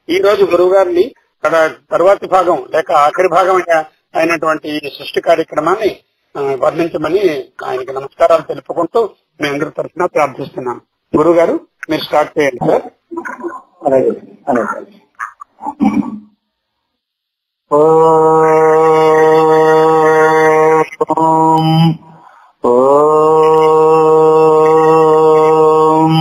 ఈ రోజు గురువు గారిని తన తరువాతి భాగం లేక ఆఖరి భాగం అయిన- అయినటువంటి ఈ సృష్టి కార్యక్రమాన్ని ఆ, వర్ణించమని ఆయనకి నమస్కారాలు తెలుపుకుంటూ మీ అందరి తరఫున ప్రార్థిస్తున్నాం గురువు గారు మీరు స్టార్ట్ చేయండి సార్ అలాగే అలాగే ఓం ఓం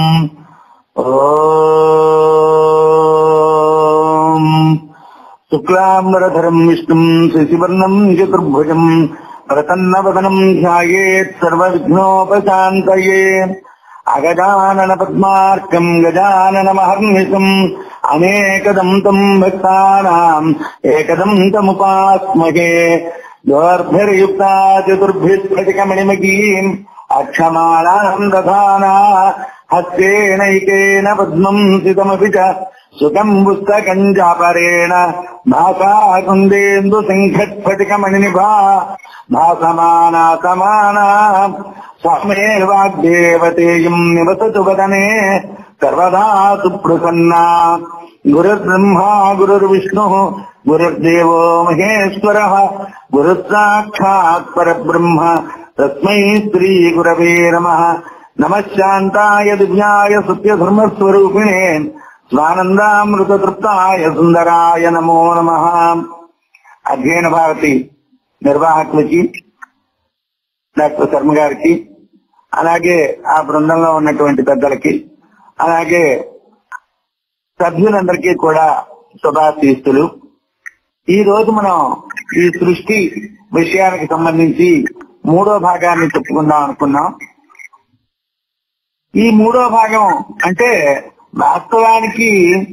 ఓం శుక్లాంబరధరం విష్ణుం శశివర్ణం చతుర్భుజం ప్రసన్నవదనం ధ్యాయేత్ సర్వవిఘ్నోపశాంతయే అగజానన పద్మార్కం గజానన మహర్నిశం అనేకదం తం భక్తానాం ఏకదం తముపాస్మహే దోర్భిర్యుక్తా చతుర్భిస్ఫటికమణిమకీం అక్షమాలాం దధానా హస్తేనైకేన పద్మం సితమపి చ సుఖం పుస్తకం చాపరేణ భాషా కుందేందు సింహస్ఫటికమణినిభా భాసమానా సమానా స్వామే వాగ్దేవతేయం నివసతు వదనే సర్వదా సుప్రసన్నా గురుర్బ్రహ్మా గురుర్విష్ణు గురుర్దేవో మహేశ్వర గురు సాక్షాత్ పరబ్రహ్మ తస్మై శ్రీ గురవే నమ నమశాంతాయ దివ్యాయ సత్యధర్మస్వరూపిణే స్వానందామృతతృప్తాయ సుందరాయ నమో నమ అధ్యయన భారతి నిర్వాహకులకి డాక్టర్ శర్మ గారికి అలాగే ఆ బృందంలో ఉన్నటువంటి పెద్దలకి అలాగే సభ్యులందరికీ కూడా శుభాశీస్తులు ఈ రోజు మనం ఈ సృష్టి విషయానికి సంబంధించి మూడో భాగాన్ని చెప్పుకుందాం అనుకున్నాం ఈ మూడో భాగం అంటే వాస్తవానికి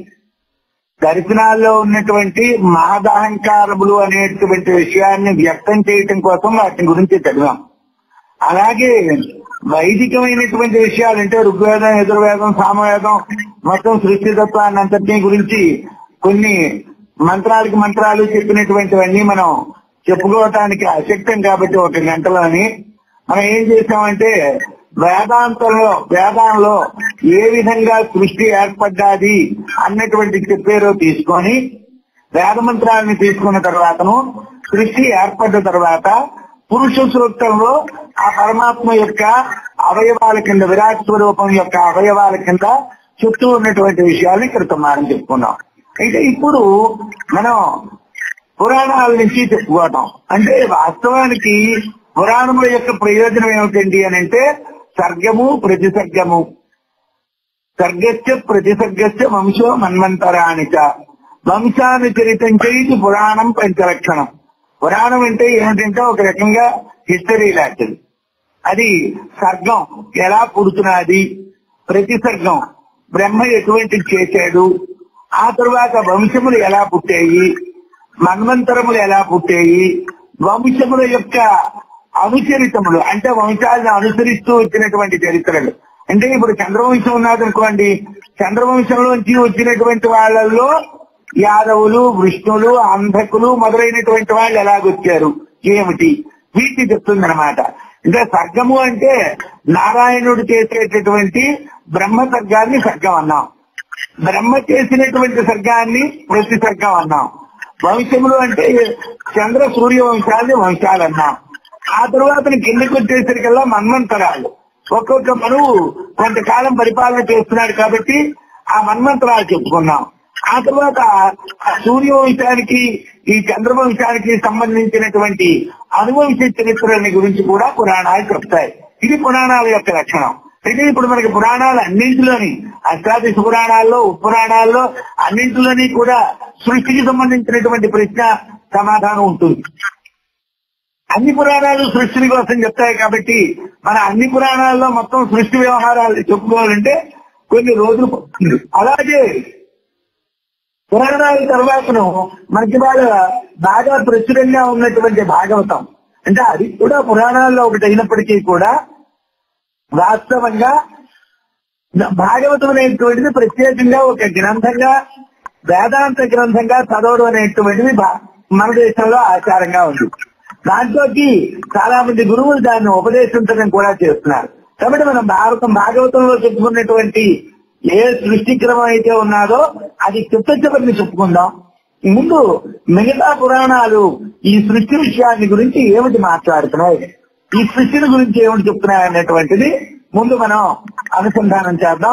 దర్శనాల్లో ఉన్నటువంటి మహదహంకారములు అనేటువంటి విషయాన్ని వ్యక్తం చేయటం కోసం వాటి గురించి చదివాం అలాగే వైదికమైనటువంటి విషయాలు అంటే ఋగ్వేదం ఎదుర్వేదం సామవేదం మొత్తం సృష్టి తత్వాన్ని అంతటినీ గురించి కొన్ని మంత్రాలకి మంత్రాలు చెప్పినటువంటివన్నీ మనం చెప్పుకోవటానికి అశక్తం కాబట్టి ఒక గంటలోని మనం ఏం చేసామంటే వేదాంతంలో వేదాంలో ఏ విధంగా సృష్టి ఏర్పడ్డాది అన్నటువంటి చెప్పేరో తీసుకొని వేద మంత్రాలను తీసుకున్న తర్వాతను సృష్టి ఏర్పడ్డ తర్వాత పురుష సూక్తంలో ఆ పరమాత్మ యొక్క అవయవాల కింద విరాట్ స్వరూపం యొక్క అవయవాల కింద చుట్టూ ఉన్నటువంటి విషయాల్ని క్రితమారం చెప్పుకున్నాం అయితే ఇప్పుడు మనం పురాణాల నుంచి చెప్పుకోవటం అంటే వాస్తవానికి పురాణముల యొక్క ప్రయోజనం ఏమిటండి అని అంటే సర్గము ప్రతిసర్గము సర్గస్య ప్రతిసర్గస్య వంశో మన్వంతరాణిచ వంశాన్ని చరితం చేసి పురాణం పంచలక్షణం పురాణం అంటే ఏమిటంటే ఒక రకంగా హిస్టరీ లాంటిది అది సర్గం ఎలా పుడుతున్నది ప్రతి సర్గం బ్రహ్మ ఎటువంటి చేశాడు ఆ తరువాత వంశములు ఎలా పుట్టాయి మన్వంతరములు ఎలా పుట్టాయి వంశముల యొక్క అనుచరితములు అంటే వంశాలను అనుసరిస్తూ వచ్చినటువంటి చరిత్రలు అంటే ఇప్పుడు చంద్రవంశం ఉన్నది అనుకోండి చంద్రవంశంలోంచి వచ్చినటువంటి వాళ్ళల్లో యాదవులు విష్ణులు అంధకులు మొదలైనటువంటి వాళ్ళు ఎలాగొచ్చారు ఏమిటి వీటిని చెప్తుందన్నమాట అంటే సర్గము అంటే నారాయణుడు చేసేటటువంటి బ్రహ్మ సర్గాన్ని సర్గం అన్నాం బ్రహ్మ చేసినటువంటి సర్గాన్ని ప్రతి సర్గం అన్నాం వంశములు అంటే చంద్ర సూర్య వంశాలని వంశాలు అన్నాం ఆ తరువాత కిందకి వచ్చేసరికల్లా మన్వంతరాలు ఒక్కొక్క మనువు కొంతకాలం పరిపాలన చేస్తున్నాడు కాబట్టి ఆ మన్వంతరాలు చెప్పుకున్నాం ఆ తర్వాత ఆ సూర్యవంశానికి ఈ చంద్రవంశానికి సంబంధించినటువంటి అనువంశ చరిత్రని గురించి కూడా పురాణాలు చెప్తాయి ఇది పురాణాల యొక్క లక్షణం అయితే ఇప్పుడు మనకి పురాణాలు అన్నింటిలోని అష్టాదశ పురాణాల్లో ఉపపురాణాల్లో అన్నింటిలోని కూడా సృష్టికి సంబంధించినటువంటి ప్రశ్న సమాధానం ఉంటుంది అన్ని పురాణాలు సృష్టిని కోసం చెప్తాయి కాబట్టి మన అన్ని పురాణాల్లో మొత్తం సృష్టి వ్యవహారాలు చెప్పుకోవాలంటే కొన్ని రోజులు పడుతుంది. అలాగే పురాణాల తర్వాతను మనకి బాగా బాగా ప్రచురంగా ఉన్నటువంటి భాగవతం అంటే అది కూడా పురాణాల్లో ఒకటి అయినప్పటికీ కూడా వాస్తవంగా భాగవతం అనేటువంటిది ప్రత్యేకంగా ఒక గ్రంథంగా వేదాంత గ్రంథంగా చదవడం అనేటువంటిది భా- మన దేశంలో ఆచారంగా ఉంది దాంట్లోకి చాలా మంది గురువులు దాన్ని ఉపదేశించడం కూడా చేస్తున్నారు కాబట్టి మనం భారతం భాగవతంలో చెప్పుకున్నటువంటి ఏ సృష్టి క్రమం అయితే ఉన్నాదో అది చిత్త చివరిని చెప్పుకుందాం ముందు మిగతా పురాణాలు ఈ సృష్టి విషయాన్ని గురించి ఏమిటి మాట్లాడుతున్నాయి ఈ సృష్టిని గురించి ఏమిటి చెప్తున్నాయి అనేటువంటిది ముందు మనం అనుసంధానం చేద్దాం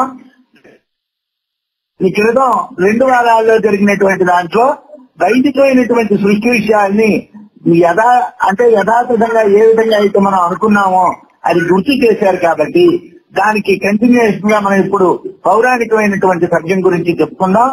ఈ క్రితం రెండు వారాల్లో జరిగినటువంటి దాంట్లో వైదికమైనటువంటి సృష్టి విషయాల్ని యథా అంటే యథాతథంగా ఏ విధంగా అయితే మనం అనుకున్నామో అది గుర్తు చేశారు కాబట్టి దానికి కంటిన్యూషన్ గా మనం ఇప్పుడు పౌరాణికమైనటువంటి సత్యం గురించి చెప్పుకుందాం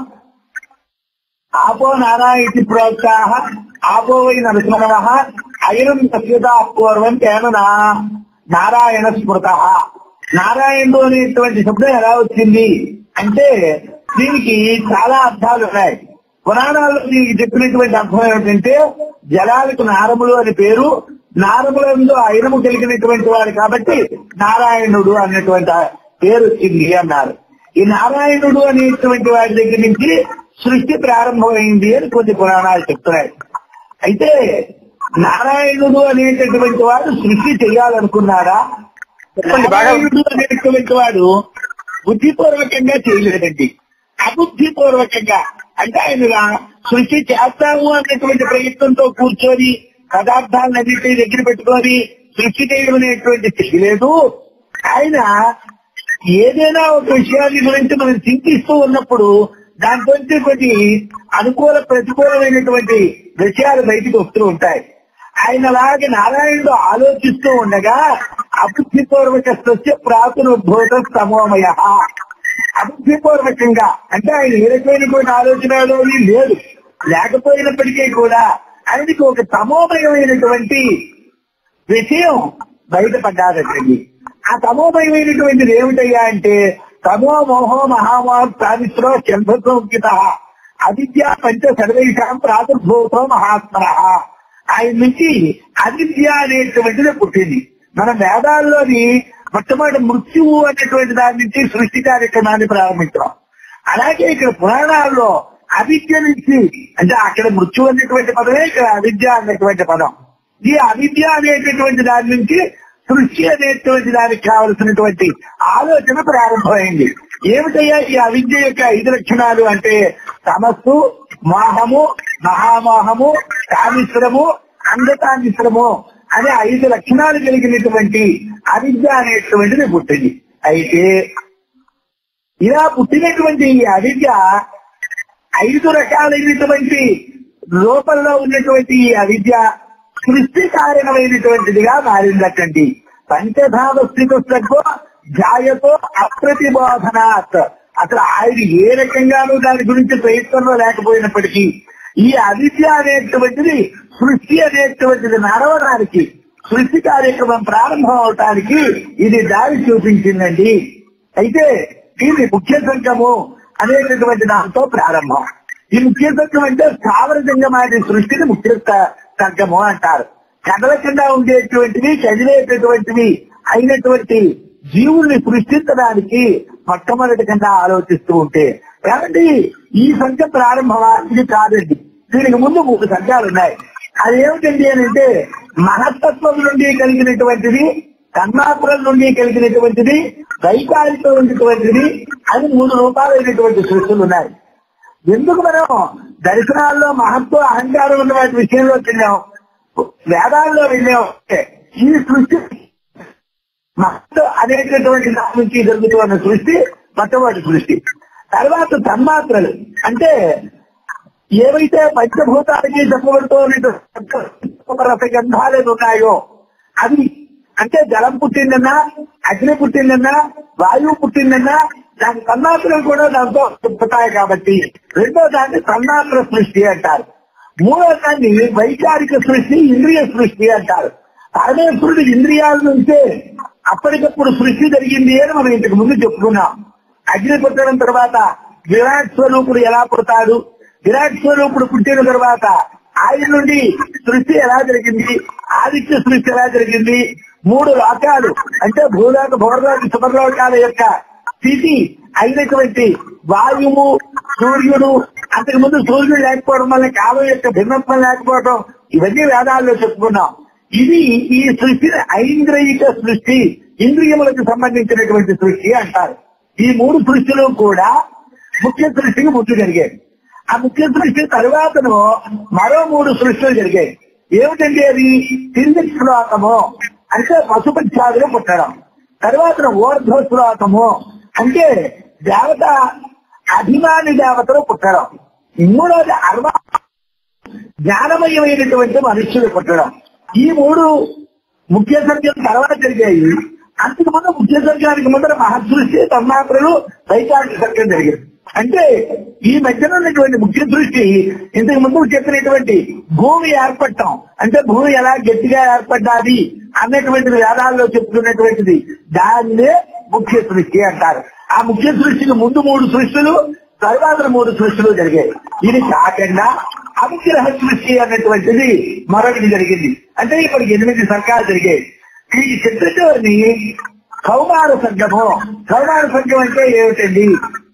ఆపో నారాయణ ప్రోత్సాహ ఆపో వై నరసింహ అయనం తస్యతా పూర్వం తేన నా- నారాయణ స్మృత నారాయణుడు అనేటువంటి శబ్దం ఎలా వచ్చింది అంటే దీనికి చాలా అర్థాలు ఉన్నాయి పురాణాల్లో దీనికి చెప్పినటువంటి అర్థం ఏమిటంటే జలాలకు నారములు అని పేరు నారములందు ఐరము కలిగినటువంటి వాడు కాబట్టి నారాయణుడు అన్నటువంటి ఆ పేరు వచ్చింది అన్నారు ఈ నారాయణుడు అనేటువంటి వాడి దగ్గర నుంచి సృష్టి ప్రారంభమైంది అని కొన్ని పురాణాలు చెప్తున్నాయి అయితే నారాయణుడు అనేటటువంటి వాడు సృష్టి చేయాలనుకున్నాడా చెప్పండి బాగా. నారాయణుడు అనేటువంటి వాడు బుద్ధిపూర్వకంగా చేయలేదండి అబుద్ధిపూర్వకంగా అంటే ఆయన రా- సృష్టి చేస్తాము అన్నటువంటి ప్రయత్నంతో కూర్చొని పదార్థాలన్నింటినీ దగ్గర పెట్టుకొని సృష్టి చేయడం అనేటువంటి చేయలేదు ఆయన ఏదైనా ఒక విషయాన్ని గురించి మనం చింతిస్తూ ఉన్నప్పుడు దాంతో కొన్ని అనుకూల ప్రతికూలమైనటువంటి విషయాలు బయటికి వస్తూ ఉంటాయి ఆయన అలాగే నారాయణుడు ఆలోచిస్తూ ఉండగా అబుద్ధిపూర్వక సస్య ప్రాతుర్భూత సమోమయ అబుద్ధిపూర్వకంగా అంటే ఆయన ఏ రకమైనటువంటి ఆలోచనలు అవి లేదు లేకపోయినప్పటికీ కూడా ఆయనకి ఒక తమోమయమైనటువంటి విషయం బయటపడ్డాదండి ఆ తమోమయమైనటువంటిది ఏమిటయ్యా అంటే తమో మోహో మహామార్ సావిత్రో చంద్రసంకిత అవిద్య పంచ సర్వేషాం ప్రాదుర్భూతో మహాత్మన ఆయన నుంచి అవిద్య అనేటువంటిది పుట్టింది మన వేదాల్లోని మొట్టమొదటి మృత్యువు అనేటువంటి దాని నుంచి సృష్టి కార్యక్రమాన్ని ప్రారంభించాం అలాగే ఇక్కడ పురాణాల్లో అవిద్య నుంచి అంటే అక్కడ మృత్యు అనేటువంటి పదమే ఇక్కడ అవిద్య అనేటువంటి పదం ఈ అవిద్య అనేటటువంటి దాని నుంచి సృష్టి అనేటువంటి దానికి కావలసినటువంటి ఆలోచన ప్రారంభమైంది ఏమిటయ్యా ఈ అవిద్య యొక్క ఐదు లక్షణాలు అంటే తమస్సు మోహము మహామోహము కామిశ్రము అంగతామిశ్రము అనే ఐదు లక్షణాలు కలిగినటువంటి అవిద్య అనేటువంటిది పుట్టింది అయితే ఇలా పుట్టినటువంటి ఈ అవిద్య ఐదు రకాలైనటువంటి రూపంలో ఉన్నటువంటి ఈ అవిద్య సృష్టి కారణమైనటువంటిదిగా మారిందటండి పంచధావ స్థితి జాయతో అప్రతిబోధనాత్ అసలు ఆయన ఏ రకంగానూ దాని గురించి ప్రయత్నంలో లేకపోయినప్పటికీ ఈ అవిద్య అనేటువంటిది సృష్టి అనేటువంటిది నడవడానికి సృష్టి కార్యక్రమం ప్రారంభం అవటానికి ఇది దారి చూపించిందండి అయితే దీని ముఖ్య సంఘము అనేటటువంటి దాంతో ప్రారంభం ఈ ముఖ్య సంఘం అంటే స్థావర సంఘమాది సృష్టిని ముఖ్య స- సంఘము అంటారు కదలకుండా ఉండేటువంటివి కదిలేటటువంటివి అయినటువంటి జీవుల్ని సృష్టించడానికి మొట్టమొదటి కింద ఆలోచిస్తూ ఉంటే కాబట్టి ఈ సంఖ్య ప్రారంభమా ఇది కాదండి దీనికి ముందు మూడు సంఖ్యలు ఉన్నాయి అది ఏమిటండి అని అంటే మహత్తత్వం నుండి కలిగినటువంటిది తన్మాత్రల నుండి కలిగినటువంటిది వైకారికం ఉన్నటువంటిది అని మూడు రూపాలైనటువంటి సృష్టిలు ఉన్నాయి ఎందుకు మనం దర్శనాల్లో మహత్వ అహంకారం ఉన్న వాటి విషయంలోకి వెళ్ళాం వేదాల్లో వెళ్ళాం ఈ సృష్టి మహత్వ అనేటటువంటి దాని నుంచి జరుగుతున్న సృష్టి మొట్టమొదటి సృష్టి తర్వాత తన్మాత్రలు అంటే ఏవైతే పంచభూతాలకి చెప్పబడుతూ ఉన్నటువంటి రసగంధాలు ఉన్నాయో అవి అంటే జలం పుట్టిందన్నా అగ్ని పుట్టిందన్నా వాయువు పుట్టిందన్నా దాని తన్మాత్రలు కూడా దాంతో పుట్టాయి కాబట్టి రెండో దాన్ని తన్మాత్ర సృష్టి అంటారు మూడో దాన్ని వైకారిక సృష్టి ఇంద్రియ సృష్టి అంటారు పరమేశ్వరుడు ఇంద్రియాల నుంచే అప్పటికప్పుడు సృష్టి జరిగింది అని మనం ఇంతకు ముందు చెప్పుకున్నాం అగ్ని పుట్టడం తర్వాత విరాట్ స్వరూపుడు ఎలా పుడతాడు విరాట్ స్వరూపుడు పుట్టిన తర్వాత ఆయన నుండి సృష్టి ఎలా జరిగింది ఆదిత్య సృష్టి ఎలా జరిగింది మూడు లోకాలు అంటే భూలోక భూలోక శుభలోకాల యొక్క స్థితి అయినటువంటి వాయువు సూర్యుడు అంతకు ముందు సూర్యుడు లేకపోవడం వల్ల కాలం యొక్క భిన్నత్వం లేకపోవడం ఇవన్నీ వేదాల్లో చెప్పుకున్నాం ఇది ఈ సృష్టి ఐంద్రియిక సృష్టి ఇంద్రియములకు సంబంధించినటువంటి సృష్టి అంటారు ఈ మూడు సృష్టిలు కూడా ముఖ్య సృష్టికి ముందు జరిగాయి ఆ ముఖ్య సృష్టి తరువాతను మరో మూడు సృష్టిలు జరిగాయి ఏమిటంటే అది తిరిగి శ్లోకము అంటే పశుపక్షాదులు పుట్టడం తర్వాత ఊర్ధ్వ శ్లోకము అంటే దేవత అభిమాని దేవతలు పుట్టడం మూడోది అర్వ జ్ఞానమయమైనటువంటి మనుష్యులు పుట్టడం ఈ మూడు ముఖ్య సత్యం తర్వాత జరిగాయి అంతకు ముందు ముఖ్య సత్యానికి ముందర మహదృష్టి తన్మాత్రలు వైచారిక సత్యం జరిగింది అంటే ఈ మధ్యన ఉన్నటువంటి ముఖ్య దృష్టి ఇంతకు ముందు చెప్పినటువంటి భూమి ఏర్పడటం అంటే భూమి ఎలా గట్టిగా ఏర్పడ్డాది అన్నటువంటిది వేదాల్లో చెప్తున్నటువంటిది దాన్నే ముఖ్య సృష్టి అంటారు ఆ ముఖ్య సృష్టికి ముందు మూడు సృష్టిలు తర్వాత మూడు సృష్టిలు జరిగాయి ఇది కాకుండా అనుగ్రహ సృష్టి అన్నటువంటిది మరొకటి జరిగింది అంటే ఇప్పటికి ఎనిమిది సర్కాలు జరిగాయి ఈ చిత్రచోరిని కౌమార సంఘము కౌమార సంఘం అంటే ఏమిటండి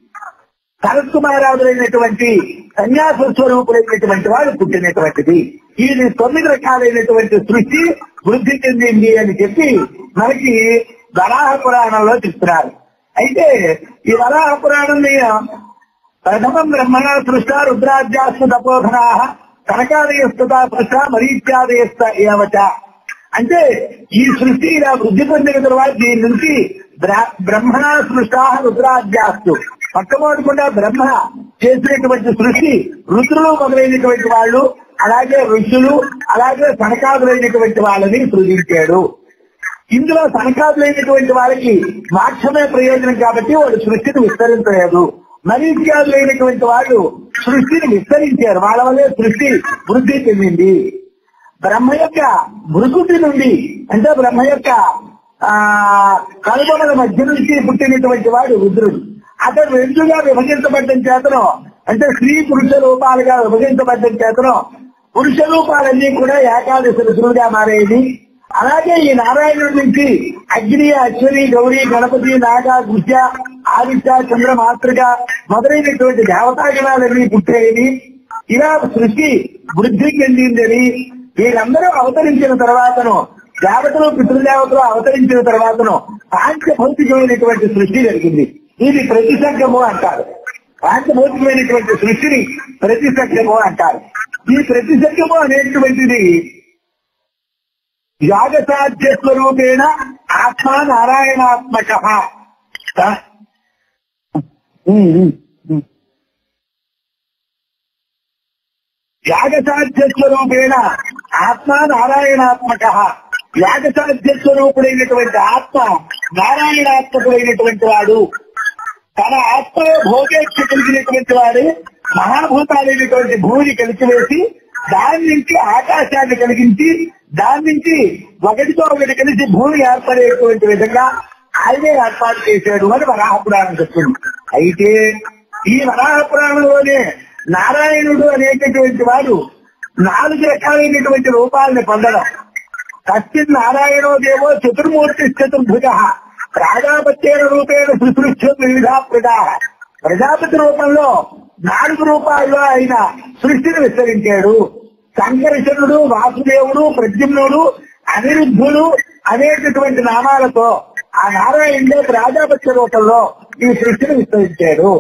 సరస్కుమారాదులైనటువంటి సన్యాస స్వరూపులైనటువంటి వాడు పుట్టినటువంటిది ఇది తొమ్మిది రకాలైనటువంటి సృష్టి వృద్ధి చెందింది అని చెప్పి మనకి వరాహ పురాణంలో చెప్తున్నారు అయితే ఈ వరాహ పురాణం ప్రథమం బ్రహ్మణ సృష్ట రుద్రాధ్యాస్తు తపోధనా కనకాదయస్తుత సృష్ట మరీత్యాదయస్త ఏవచ అంటే ఈ సృష్టి ఇలా వృద్ధి పొందిన తర్వాత దీని నుంచి బ్ర- బ్రహ్మణ సృష్ట రుద్రాధ్యాస్తు పక్కమోడకుండా బ్రహ్మ చేసినటువంటి సృష్టి రుద్రులు మొదలైనటువంటి వాళ్ళు అలాగే ఋషులు అలాగే సనకాదులైనటువంటి వాళ్ళని సృజించాడు ఇందులో సనకాదులైనటువంటి వాళ్ళకి మోక్షమే ప్రయోజనం కాబట్టి వాళ్ళు సృష్టిని విస్తరించలేదు మరీత్యాదులైనటువంటి వాళ్ళు సృష్టిని విస్తరించారు వాళ్ళ వల్లే సృష్టి వృద్ధి చెందింది బ్రహ్మ యొక్క భృకుటి నుండి అంటే బ్రహ్మ యొక్క ఆ కనుబొమల మధ్య నుంచి పుట్టినటువంటి వాడు రుద్రుడు అతడు రెండుగా విభజించబడ్డం చేతను అంటే స్త్రీ పురుష రూపాలుగా విభజించబడ్డం చేతను పురుష రూపాలన్నీ కూడా ఏకాదశి రుద్రులుగా మారేది అలాగే ఈ నారాయణుడి నుంచి అగ్ని అశ్వని గౌరీ గణపతి నాగ గుహ్య ఆదిత్య చంద్ర మాతృక మొదలైనటువంటి దేవతాగణాలన్నీ పుట్టేవి ఇలా సృష్టి వృద్ధి చెందిందని వీళ్ళందరూ అవతరించిన తర్వాతను దేవతలు పితృదేవతలు అవతరించిన తర్వాతను పాంచభౌతికమైనటువంటి సృష్టి జరిగింది ఇది ప్రతిసర్గము అంటారు పాంచభౌతికమైనటువంటి సృష్టిని ప్రతిసర్గము అంటారు ఈ ప్రతిసర్గము అనేటువంటిది యాగసాధ్య స్వరూపేణ ఆత్మ నారాయణాత్మక యాగసాధ్య స్వరూపేణ ఆత్మ నారాయణాత్మక యాగసాధ్య స్వరూపుడైనటువంటి ఆత్మ నారాయణాత్మకుడైనటువంటి వాడు తన ఆత్మలో భోగేచ్ఛ కలిగినటువంటి వాడు మహాభూతాలైనటువంటి భూమిని కలిసివేసి దాని నుంచి ఆకాశాన్ని కలిగించి దాని నుంచి ఒకటితో ఒకటి కలిసి భూమి ఏర్పడేటువంటి విధంగా ఆయనే ఏర్పాటు చేశాడు అని వరాహ పురాణం చెప్తుంది అయితే ఈ వరాహ పురాణంలోనే నారాయణుడు అనేటటువంటి వాడు నాలుగు రకాలైనటువంటి రూపాలని పొందడం కశ్చిత్ నారాయణో దేవో చతుర్మూర్తి చతుర్భుజ ప్రాజాపత్యేన రూపేణ శుశ్రూష వివిధ ప్రజా ప్రజాపతి రూపంలో నాలుగు రూపాల్లో ఆయన సృష్టిని విస్తరించాడు సంకర్షణుడు వాసుదేవుడు ప్రద్యుమ్నుడు అనిరుద్ధుడు అనేటటువంటి నామాలతో ఆ నారాయణుడే ప్రాజాపత్య రూపంలో ఈ సృష్టిని విస్తరించాడు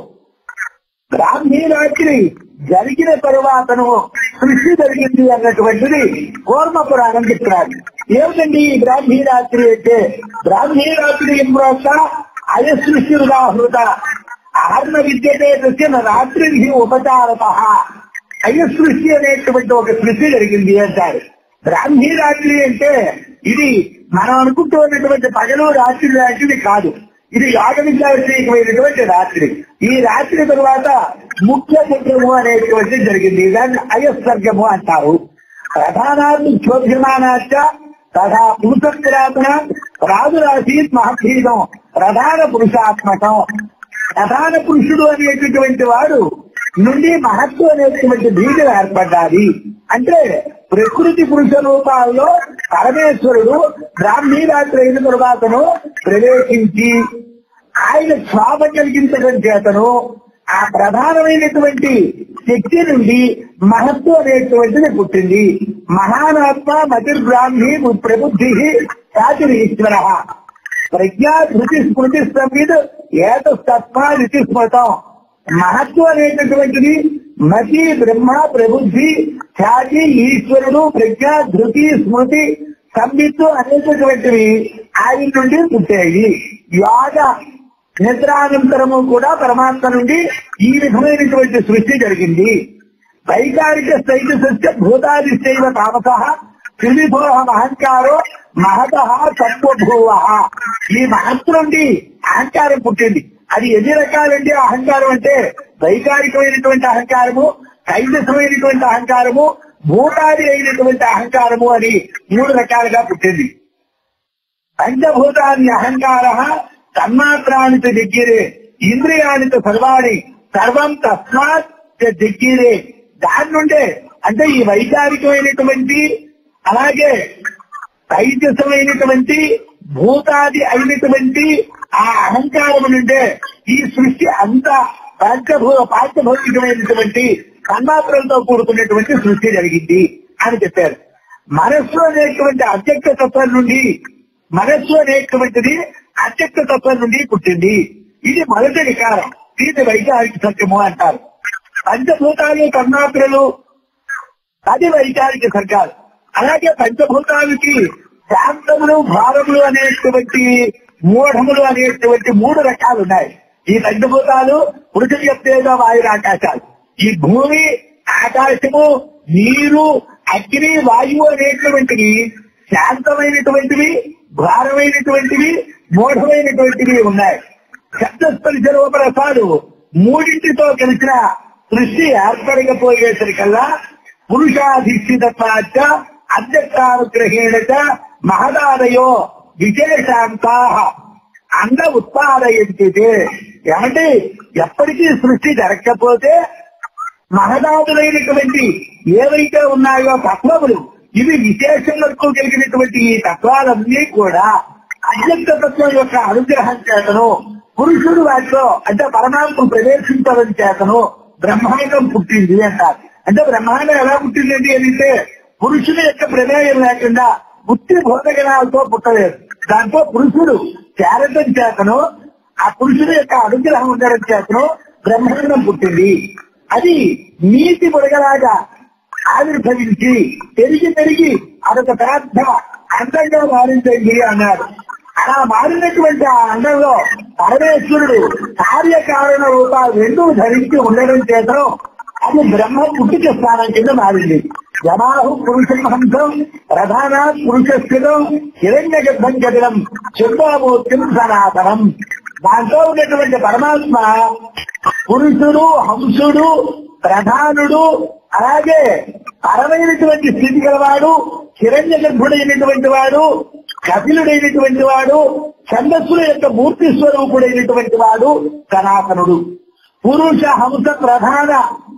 బ్రాహ్మీ రాత్రి జరిగిన తరువాతను సృష్టి జరిగింది అన్నటువంటిది కూర్మ పురాణం చెప్తున్నారు ఏమిటండి ఈ బ్రాహ్మీ రాత్రి అంటే బ్రాహ్మీ రాత్రి ఎంబ్రోత అయసృష్టి ఉదాహృత ఆర్మ విద్యతే దృశ్యం రాత్రి ఉపచారత అయసృష్టి అనేటువంటి ఒక సృష్టి జరిగింది అంటారు బ్రాహ్మీ రాత్రి అంటే ఇది మనం అనుకుంటూ ఉన్నటువంటి పగలు రాత్రి లాంటిది కాదు ఇది యాగ విద్యావిషయకమైనటువంటి రాత్రి ఈ రాత్రి తరువాత ముఖ్య చక్రము అనేటువంటిది జరిగింది దాన్ని అయస్సర్గము అంటారు ప్రధానాన్ని శోభ్యమానాచ తథా పురుషక్రాతన రాజురాశి మహభీదం ప్రధాన పురుషాత్మకం ప్రధాన పురుషుడు అనేటటువంటి వాడు నుండి మహత్వ అనేటువంటి బీజం ఏర్పడ్డాది అంటే ప్రకృతి పురుష రూపాల్లో పరమేశ్వరుడు బ్రాహ్మీ రాత్రి అయిన తరువాతను ప్రవేశించి ఆయన క్షోభ కలిగించడం చేతను ఆ ప్రధానమైనటువంటి శక్తి నుండి మహత్వం అనేటువంటిది పుట్టింది మహానాత్మ మతిర్బ్రాహ్మీ ప్రబుద్ధి శాతిరి ఈశ్వర ప్రజ్ఞా ధృతి స్మృతి సంవిధ ఏత తత్మా రుచి స్మృతం మహత్వం అనేటటువంటిది మతి బ్రహ్మ ప్రబుద్ధి ఖ్యాతి ఈశ్వరుడు ప్రజ్ఞ ధృతి స్మృతి సంవిత్తు అనేటటువంటివి ఆయన నుండి పుట్టాయి యోగ నిద్రానంతరము కూడా పరమాత్మ నుండి ఈ విధమైనటువంటి సృష్టి జరిగింది వైకారిక స్థైత సత్య భూతాదిశైవ తామస త్రివిభో అహంకారో మహత సత్వభూవ ఈ మహత్తు నుండి అహంకారం పుట్టింది అది ఎన్ని రకాలండి అహంకారం అంటే వైకారికమైనటువంటి అహంకారము కైదసమైనటువంటి అహంకారము భూతాది అయినటువంటి అహంకారము అని మూడు రకాలుగా పుట్టింది పంచభూతాన్ని అహంకార తన్మాత్రానిత దిగ్గిరే ఇంద్రియానిత సర్వాణి సర్వం తస్మాత్ దిగ్గిరే దాని నుండే అంటే ఈ వైచారికమైనటువంటి అలాగే తైజసమైనటువంటి భూతాది అయినటువంటి ఆ అహంకారం నుండే ఈ సృష్టి అంతా పంచభూ పాంచభౌతికమైనటువంటి తన్మాత్రలతో కూడుకున్నటువంటి సృష్టి జరిగింది అని చెప్పారు మనస్సు అనేటువంటి అధ్యక్ష తత్వం నుండి మనస్సు అనేటువంటిది అధ్యక్ష తత్వం నుండి పుట్టింది ఇది మొదటి వికారం దీని వైచారిక సత్యము అంటారు పంచభూతాలు తన్మాత్రలు అది వైచారిక సర్కారు అలాగే పంచభూతాలకి శాంతములు భారములు అనేటువంటి మూఢములు అనేటువంటి మూడు రకాలు ఉన్నాయి ఈ పంచభూతాలు పురుష చెప్తేగా వాయువు ఆకాశాలు ఈ భూమి ఆకాశము నీరు అగ్ని వాయువు అనేటువంటివి శాంతమైనటువంటివి భారమైనటువంటివి మూఢమైనటువంటివి ఉన్నాయి శబ్దస్పర్శ రూపరసాలు మూడింటితో కలిసిన సృష్టి ఏర్పడకపోయేసరికల్లా పురుషాధిష్ఠితత్వాచ అధ్యక్షానుగ్రహేణ మహదాదయో విశేషాంతా అండ ఉత్పాదయంతే ఏమంటే ఎప్పటికీ సృష్టి జరగకపోతే మహదాదులైనటువంటి ఏవైతే ఉన్నాయో తత్వములు ఇవి విశేషం వరకు కలిగినటువంటి ఈ తత్వాలన్నీ కూడా అధ్యక్ష తత్వం యొక్క అనుగ్రహం చేతను పురుషుడు వాటిలో అంటే పరమాత్మ ప్రవేశించడం చేతను బ్రహ్మాండం పుట్టింది అంటారు అంటే బ్రహ్మాండం ఎలా పుట్టిందండి అంటే పురుషుని యొక్క ప్రమేయం లేకుండా బుద్ధి బోధగణాలతో పుట్టలేదు దాంతో పురుషుడు చేరటం చేతను ఆ పురుషుని యొక్క అనుగ్రహం ఉండడం చేతను బ్రహ్మాండం పుట్టింది అది నీతి బుడగలాగా ఆవిర్భవించి పెరిగి పెరిగి అదొక పెద్ద అందంగా మారిందండి అన్నారు అలా మారినటువంటి ఆ అండంలో పరమేశ్వరుడు కార్యకారణ రూపాలు రెండూ ధరించి ఉండడం చేతను అది బ్రహ్మ పుట్టిక స్థానం కింద మారింది జమాహు పురుషం హంసం ప్రధాన పురుషస్థితం హిరణ్య గర్భం జగడం చెంబామూర్తిం సనాతనం దాంట్లో ఉన్నటువంటి పరమాత్మ పురుషుడు హంసుడు ప్రధానుడు అలాగే పరమైనటువంటి స్థితి గలవాడు హిరణ్య గర్భుడైనటువంటి వాడు కపిలుడైనటువంటి వాడు ఛందస్సుల యొక్క మూర్తి స్వరూపుడైనటువంటి వాడు సనాతనుడు పురుష హంస ప్రధాన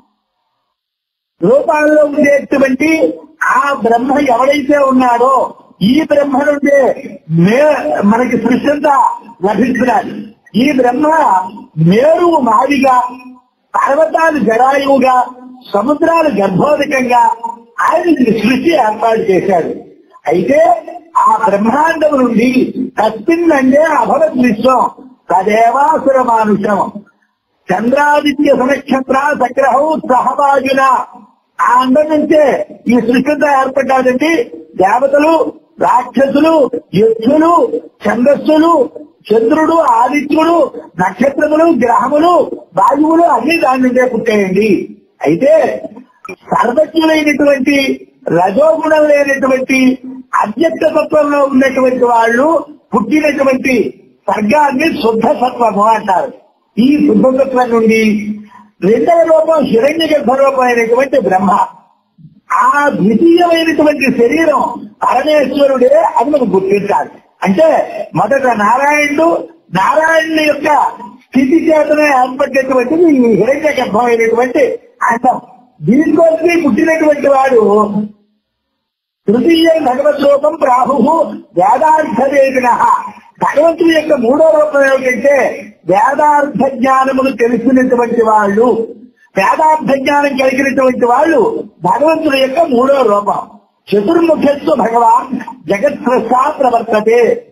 రూపాల్లో ఉండేటువంటి ఆ బ్రహ్మ ఎవడైతే ఉన్నాడో ఈ బ్రహ్మ నుండే మే మనకి సృష్టి అంతా లభిస్తున్నాడు ఈ బ్రహ్మ మేరువు మాదిగా పర్వతాలు జడాయువుగా సముద్రాలు గర్భోదకంగా ఆయన ఈ సృష్టి ఏర్పాటు చేశాడు అయితే ఆ బ్రహ్మాండం నుండి తస్మిన్ అంటే అభవత్ విశ్వం తదేవాసుర మానుషం చంద్రాదిత్య సమక్షత్ర సగ్రహం సహబాజున ఆ అందం నుంచే ఈ సృష్టితో ఏర్పడ్డాదండి దేవతలు రాక్షసులు యక్షులు ఛందస్సులు చంద్రుడు ఆదిత్యుడు నక్షత్రములు గ్రహములు వాయువులు అన్ని దాని నుండే పుట్టాయండి అయితే సర్వజ్ఞులైనటువంటి రజోగుణం లేనటువంటి అధ్యక్ష తత్వంలో ఉన్నటువంటి వాళ్ళు పుట్టినటువంటి స్వర్గాన్ని శుద్ధ సత్వము అంటారు ఈ శుద్ధతత్వం నుండి రెండవ రూపం హిరణ్య గర్భరూపం అయినటువంటి బ్రహ్మ ఆ ద్వితీయమైనటువంటి శరీరం పరమేశ్వరుడే అది మనం గుర్తించాలి అంటే మొదట నారాయణుడు నారాయణుని యొక్క స్థితి చేతనే ఏర్పడినటువంటిది ఈ హిరణ్య గర్భమైనటువంటి అండం దీనికోసమే పుట్టినటువంటి వాడు తృతీయ భగవత్ రూపం ప్రాహు వేదార్థవేదిన భగవంతుడి యొక్క మూడో రూపం ఏమిటంటే వేదార్థ జ్ఞానమును తెలిసినటువంటి వాళ్ళు వేదార్థ జ్ఞానం కలిగినటువంటి వాళ్ళు భగవంతుడి యొక్క మూడో రూపం చతుర్ముఖస్సు భగవాన్ జగత్ ప్రవర్తతే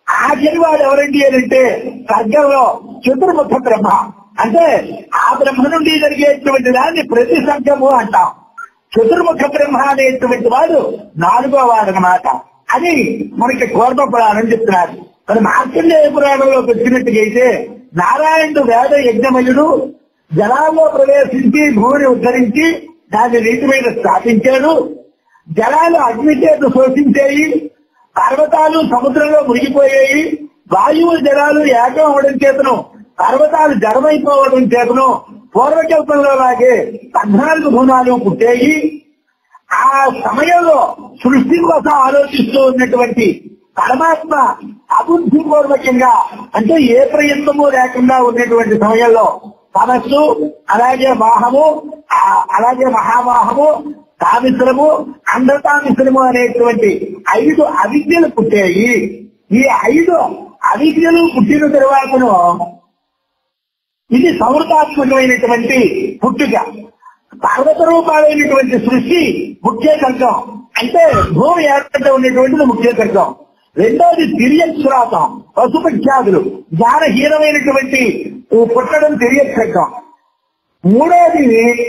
ఆఖరి వాడు ఎవరండి అని అంటే సర్గంలో చతుర్ముఖ బ్రహ్మ అంటే ఆ బ్రహ్మ నుండి జరిగేటువంటి దాన్ని ప్రతి సర్గము అంటాం చతుర్ముఖ బ్రహ్మ అనేటువంటి వాడు నాలుగో వాడు అనమాట అది మనకి కోర్మ పురాణం చెప్తున్నారు మరి మార్కండేయ పురాణంలోకి వచ్చినట్టుగా అయితే నారాయణుడు వేద యజ్ఞమయుడు జలాల్లో ప్రవేశించి భూమిని ఉద్ధరించి దాన్ని నీటి మీద స్థాపించాడు జలాలు అగ్ని చేత శోషించేయి పర్వతాలు సముద్రంలో మునిగిపోయాయి వాయువు జలాలు ఏకం అవడం చేతను పర్వతాలు జడమైపోవడం చేతను పూర్వకల్పంలో లాగే పద్నాలుగు భూమాలు పుట్టేయి ఆ సమయంలో సృష్టి కోసం ఆలోచిస్తూ ఉన్నటువంటి పరమాత్మ అబుద్ధిపూర్వకంగా అంటే ఏ ప్రయత్నము లేకుండా ఉన్నటువంటి సమయంలో తమస్సు అలాగే వాహము ఆ, అలాగే మహావాహము తామిశ్రము అంధతామిశ్రము అనేటువంటి ఐదు అవిద్యలు పుట్టాయి ఈ ఐదు అవిద్యలు పుట్టిన తర్వాతను ఇది సమృతాత్మకమైనటువంటి పుట్టుక పర్వత రూపాలైనటువంటి సృష్టి ముఖ్య సర్గం అంటే భూమి ఏర్పడ్డ ఉన్నటువంటిది ముఖ్య సర్గం రెండోది తిరియశ్రాతం పశుపఖ్యాదులు జ్ఞానహీనమైనటువంటి ఈ పుట్టడం తిరియసర్గం మూడోది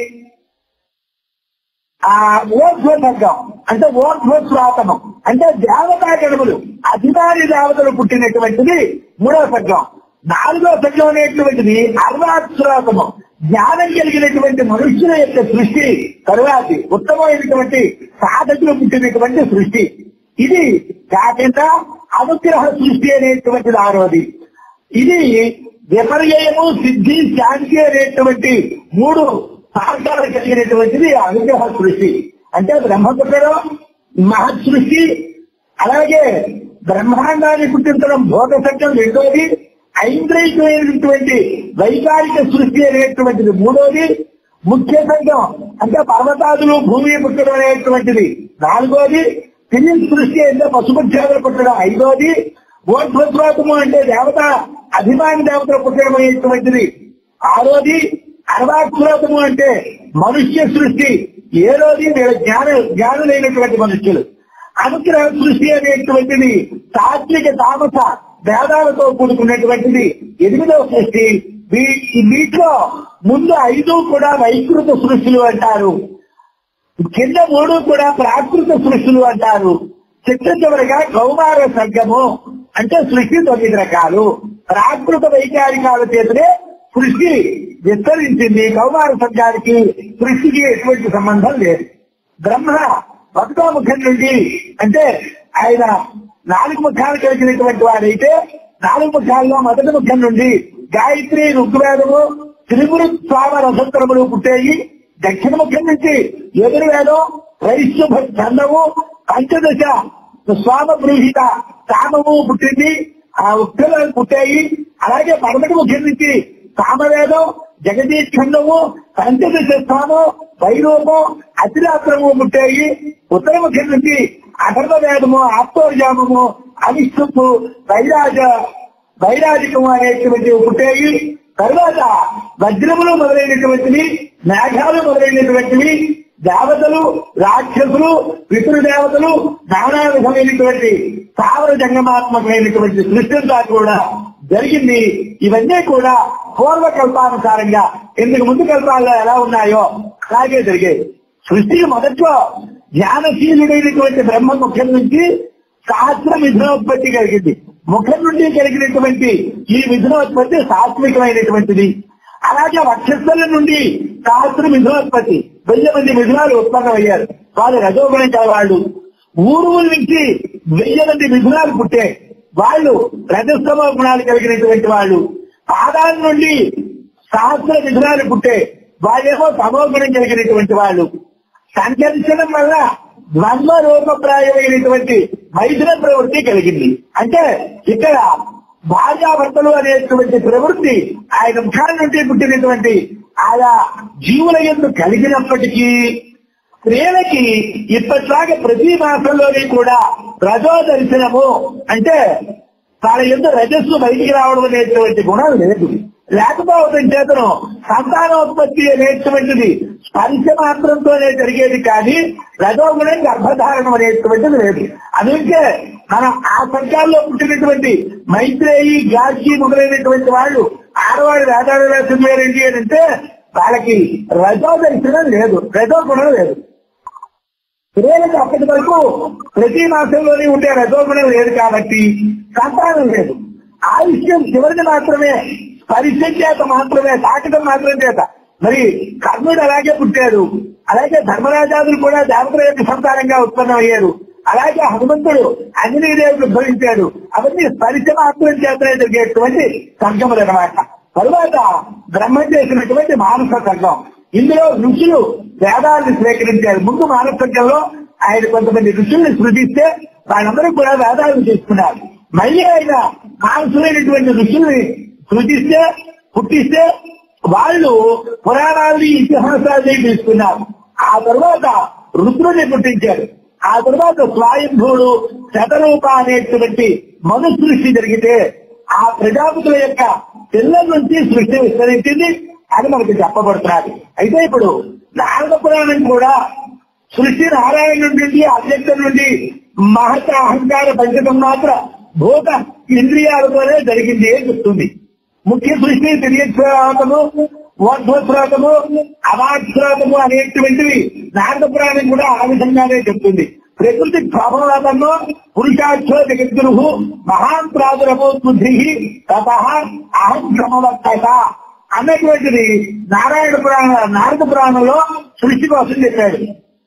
ఆ ఓర్ధ్వ సర్గం అంటే ఓర్ధ్వ శ్రాతము అంటే దేవతా గణములు అధికారి దేవతలు పుట్టినటువంటిది మూడో సర్గం నాలుగో సర్గం అనేటువంటిది అర్వాశ్రాతము జ్ఞానం కలిగినటువంటి మనుష్యుల యొక్క సృష్టి తరువాతి ఉత్తమమైనటువంటి సాధకులు పుట్టినటువంటి సృష్టి ఇది కాకుండా అనుగ్రహ సృష్టి అనేటువంటిది ఆరోది ఇది విపర్యయము సిద్ధి శాంతి అనేటువంటి మూడు మార్గాలు కలిగినటువంటిది అనుగ్రహ సృష్టి అంటే బ్రహ్మపుత్రం మహత్ సృష్టి అలాగే బ్రహ్మాండాన్ని పుట్టించడం భోగ సత్యం రెండోది ఐంద్రికమైనటువంటి వైకారిక సృష్టి అనేటువంటిది మూడోది ముఖ్య సంఘం అంటే పర్వతాదులు భూమి పుట్టడం అనేటువంటిది నాలుగోది తిని సృష్టి అంటే పశుపక్షాదులు పుట్టడం ఐదోది ఓధ్వత్వాతము అంటే దేవత అభిమాని దేవతలు పుట్టడం అనేటువంటిది ఆరోది అర్వాత్మతము అంటే మనుష్య సృష్టి ఏడోది వీళ్ళ జ్ఞాన జ్ఞానులైనటువంటి మనుష్యులు అనుగ్రహ సృష్టి అనేటువంటిది తాత్విక తామస వేదాలతో కూడుకున్నటువంటిది ఎనిమిదవ సృష్టి వీ- వీటిలో ముందు ఐదు కూడా వైకృత సృష్టిలు అంటారు కింద మూడు కూడా ప్రాకృత సృష్టిలు అంటారు చిట్ట చివరిగా కౌమార సర్గము అంటే సృష్టి తొమ్మిది రకాలు ప్రాకృత వైచారికాల చేతనే సృష్టి విస్తరించింది కౌమార సర్గానికి సృష్టికి ఎటువంటి సంబంధం లేదు బ్రహ్మ ఒకటో ముఖం నుండి అంటే ఆయన నాలుగు ముఖాలు కలిగినటువంటి వాడైతే నాలుగు ముఖాల్లో మొదటి ముఖం నుండి గాయత్రి ఋగ్వేదము త్రిపురు స్వామ రసంతరములు పుట్టేయి దక్షిణ ముఖం నుంచి ఎదురువేదం వైశ్వ చందము పంచదశ స్వామ గృహీత కామము పుట్టింది ఆ ఉత్తరాలు పుట్టాయి అలాగే పడమటి ముఖం నుంచి కామవేదం జగదీశ్ఖండము పంచదశ స్థానం వైరూపం అతిరాత్రము పుట్టాయి ఉత్తర ముఖం నుంచి అధర్వ వేదము ఆత్మోర్జామము అవిష్ణుపు వైరాజ వైరాజికము అనేటువంటివి పుట్టాయి తర్వాత వజ్రములు మొదలైనటువంటివి మేఘాలు మొదలైనటువంటివి దేవతలు రాక్షసులు పితృ దేవతలు నానా విధమైనటువంటి స్థావర జంగమాత్మకమైనటువంటి సృష్టింతా కూడా జరిగింది ఇవన్నీ కూడా పూర్వకల్పానుసారంగా ఇందుకు ముందు కల్పాల్లో ఎలా ఉన్నాయో అలాగే జరిగాయి సృష్టికి మొదట్లో జ్ఞానశీలుడైనటువంటి బ్రహ్మ ముఖం నుంచి శాస్త్ర మిథునోత్పత్తి కలిగింది ముఖం నుండి కలిగినటువంటి ఈ మిథునోత్పత్తి సాత్వికమైనటువంటిది అలాగే వక్షస్థలం నుండి శాస్త్ర మిథునోత్పత్తి వెయ్యి మంది మిథునాలు ఉత్పన్నమయ్యారు వాళ్ళు రజోగుణం కలవాళ్ళు ఊరువుల నుంచి వెయ్యి మంది మిథునాలు పుట్టే వాళ్ళు రజస్తమ గుణాలు కలిగినటువంటి వాళ్ళు పాదాల నుండి సహస్ర మిథునాలు పుట్టే వాళ్ళేమో సమోగుణం కలిగినటువంటి వాళ్ళు సంచరించడం వల్ల ద్వంద్వ రూపప్రాయమైనటువంటి మైథున ప్రవృత్తి కలిగింది అంటే ఇక్కడ భార్యాభర్తలు అనేటువంటి ప్రవృత్తి ఆయన ముఖాల నుండి పుట్టినటువంటి ఆయా జీవుల ఎందు కలిగినప్పటికీ స్త్రీలకి ఇప్పట్లాగా ప్రతి మాసంలోని కూడా రజో దర్శనము అంటే వాళ్ళ ఎందు రజస్సు బయటికి రావడం అనేటువంటి గుణం లేదు లేకపోవడం చేతను సంతానోత్పత్తి అనేటువంటిది స్పర్శ మాత్రంతోనే జరిగేది కానీ రజోగుణం గర్భధారణం అనేటువంటిది లేదు అందుకే మనం ఆ సంఘాల్లో పుట్టినటువంటి మైత్రేయి గాచి మొదలైనటువంటి వాళ్ళు ఆడవాళ్ళు వేదాలు రాసింది అని అంటే వాళ్ళకి రజో దర్శనం లేదు రజో గుణం లేదు స్త్రీలకు అప్పటి వరకు ప్రతి మాసంలోనే ఉండే రజోగుణం లేదు కాబట్టి సంతానం లేదు ఆయుష్యం చివరిది మాత్రమే స్పరిశ చేత మాత్రమే తాకటం మాత్రం చేత మరి కర్ణుడు అలాగే పుట్టాడు అలాగే ధర్మరాజాదులు కూడా దేవతల యొక్క సంతానంగా ఉత్పన్నమయ్యారు అలాగే హనుమంతుడు అంజనీదేవుడు ఉద్భవించాడు అవన్నీ స్పరిశ మాత్రం చేతనే జరిగేటువంటి సంగములు అనమాట తరువాత బ్రహ్మ చేసినటువంటి మానస సంఘం ఇందులో ఋషులు వేదాలను స్వీకరించారు ముందు మానవ సంఘంలో ఆయన కొంతమంది ఋషుల్ని సృజిస్తే వాళ్ళందరూ కూడా వేదాలను తీసుకున్నారు మళ్ళీ ఆయన మానసులైనటువంటి ఋషుల్ని సృజిస్తే పుట్టిస్తే వాళ్ళు పురాణాలని ఇతిహాసాలని తీసుకున్నారు ఆ తర్వాత రుద్రుని పుట్టించారు ఆ తర్వాత స్వయంభూడు శతరూప అనేటువంటి మను సృష్టి జరిగితే ఆ ప్రజాపతుల యొక్క పిల్లల నుంచి సృష్టి విస్తరించింది అని మనకు చెప్పబడుతున్నది అయితే ఇప్పుడు నారద పురాణం కూడా సృష్టి నారాయణ నుండి అవ్యక్తం నుండి మహత అహంకార పంచకం మాత్ర భూత ఇంద్రియాలతోనే జరిగింది అని చెప్తుంది ముఖ్య సృష్టి తిరియశ్రాతము వర్ధశ్రాతము అవాశ్రాతము అనేటువంటివి నారద పురాణం కూడా ఆ విధంగానే చెప్తుంది ప్రకృతి ప్రభావంలో పురుషాక్షో జగద్గురు మహాన్ ప్రాదురమో బుద్ధి తత అహం క్రమవర్తత అన్నటువంటిది నారాయణ పురాణ నారద పురాణంలో సృష్టి కోసం చెప్పాడు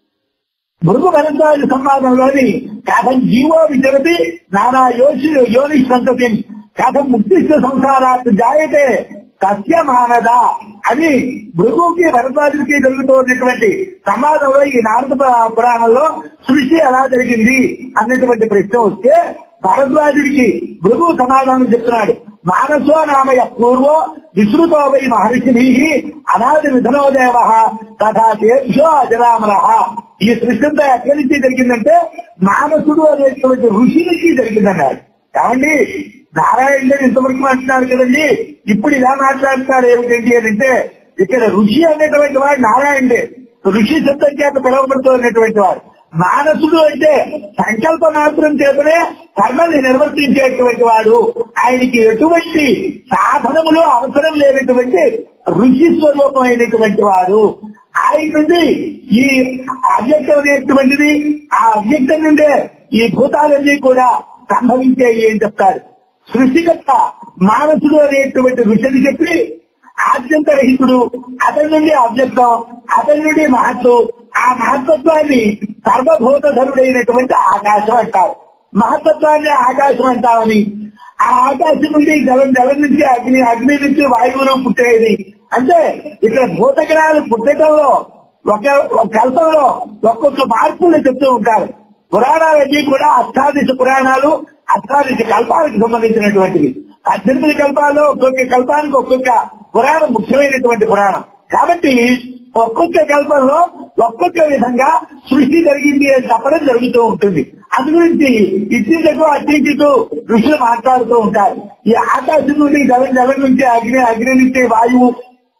మృగు భరద్వాజ సంవాదంలోని కథం జీవో విచరతి నానా యోషి యోని సంతతి కథం ముక్తిష్ట సంసారాత్ జాయతే కస్య మానద అని భృగుకి భరద్వాజుడికి జరుగుతున్నటువంటి సంవాదంలో ఈ నారద పురా- పురాణంలో సృష్టి ఎలా జరిగింది అన్నటువంటి ప్రశ్న వస్తే భరద్వాజుడికి భృగు సమాధానం చెప్తున్నాడు మానసో నామయ పూర్వో విశ్రుతో వై మహర్షి అనాది విధనో దేవ తథా తేభ్యో అజరామర ఈ సృష్టి అంతా ఎక్కడి నుంచి జరిగిందంటే మానసుడు అనేటువంటి ఋషి నుంచి జరిగిందన్నాడు ఏమండి నారాయణ ఇంతవరకు మాట్లాడారు కదండి ఇప్పుడు ఇలా మాట్లాడుతున్నారు ఏమిటండి అని అంటే ఇక్కడ ఋషి అనేటువంటి వాడు నారాయణుడే ఋషి శబ్దం చేత పిలువబడుతున్నటువంటి వాడు మానసుడు అంటే సంకల్ప మాత్రం చేతనే కర్మల్ని నిర్వర్తించేటువంటి వాడు ఆయనకి ఎటువంటి సాధనములు అవసరం లేనటువంటి ఋషి స్వరూపమైనటువంటి వాడు ఆయన నుండి ఈ అవ్యక్తం అనేటువంటిది ఆ అవ్యక్తం నుండే ఈ భూతాలన్నీ కూడా సంభవించాయి అని చెప్తారు సృష్టికర్త మానసుడు అనేటువంటి ఋషిని చెప్పి ఆద్యంతరహితుడు అతని నుండి అవ్యక్తం అతని నుండి మహత్తు ఆ మహత్తత్వాన్ని సర్వభూతధరుడైనటువంటి ఆకాశం అంటారు మహత్తత్వాన్ని ఆకాశం అంటామని ఆ ఆకాశం నుండి జలం జలం నుంచి అగ్ని అగ్ని నుంచి వాయువులు పుట్టేది అంటే ఇక్కడ భూతగ్రహాలు పుట్టడంలో ఒక ఒక కల్పంలో ఒక్కొక్క మార్పులు చెప్తూ ఉంటారు పురాణాలన్నీ కూడా అష్టాదశ పురాణాలు అష్టాదశ కల్పాలకు సంబంధించినటువంటివి పద్దెనిమిది కల్పాల్లో ఒక్కొక్క కల్పానికి ఒక్కొక్క పురాణం ముఖ్యమైనటువంటి పురాణం కాబట్టి ఒక్కొక్క కల్పంలో ఒక్కొక్క విధంగా సృష్టి జరిగింది అని చెప్పడం జరుగుతూ ఉంటుంది అందు గురించి ఇచ్చిందకు అత్యంతకు ఋషులు మాట్లాడుతూ ఉంటారు ఈ ఆకాశం నుండి జలం జలం నుంచి అగ్ని అగ్ని నుంచి వాయువు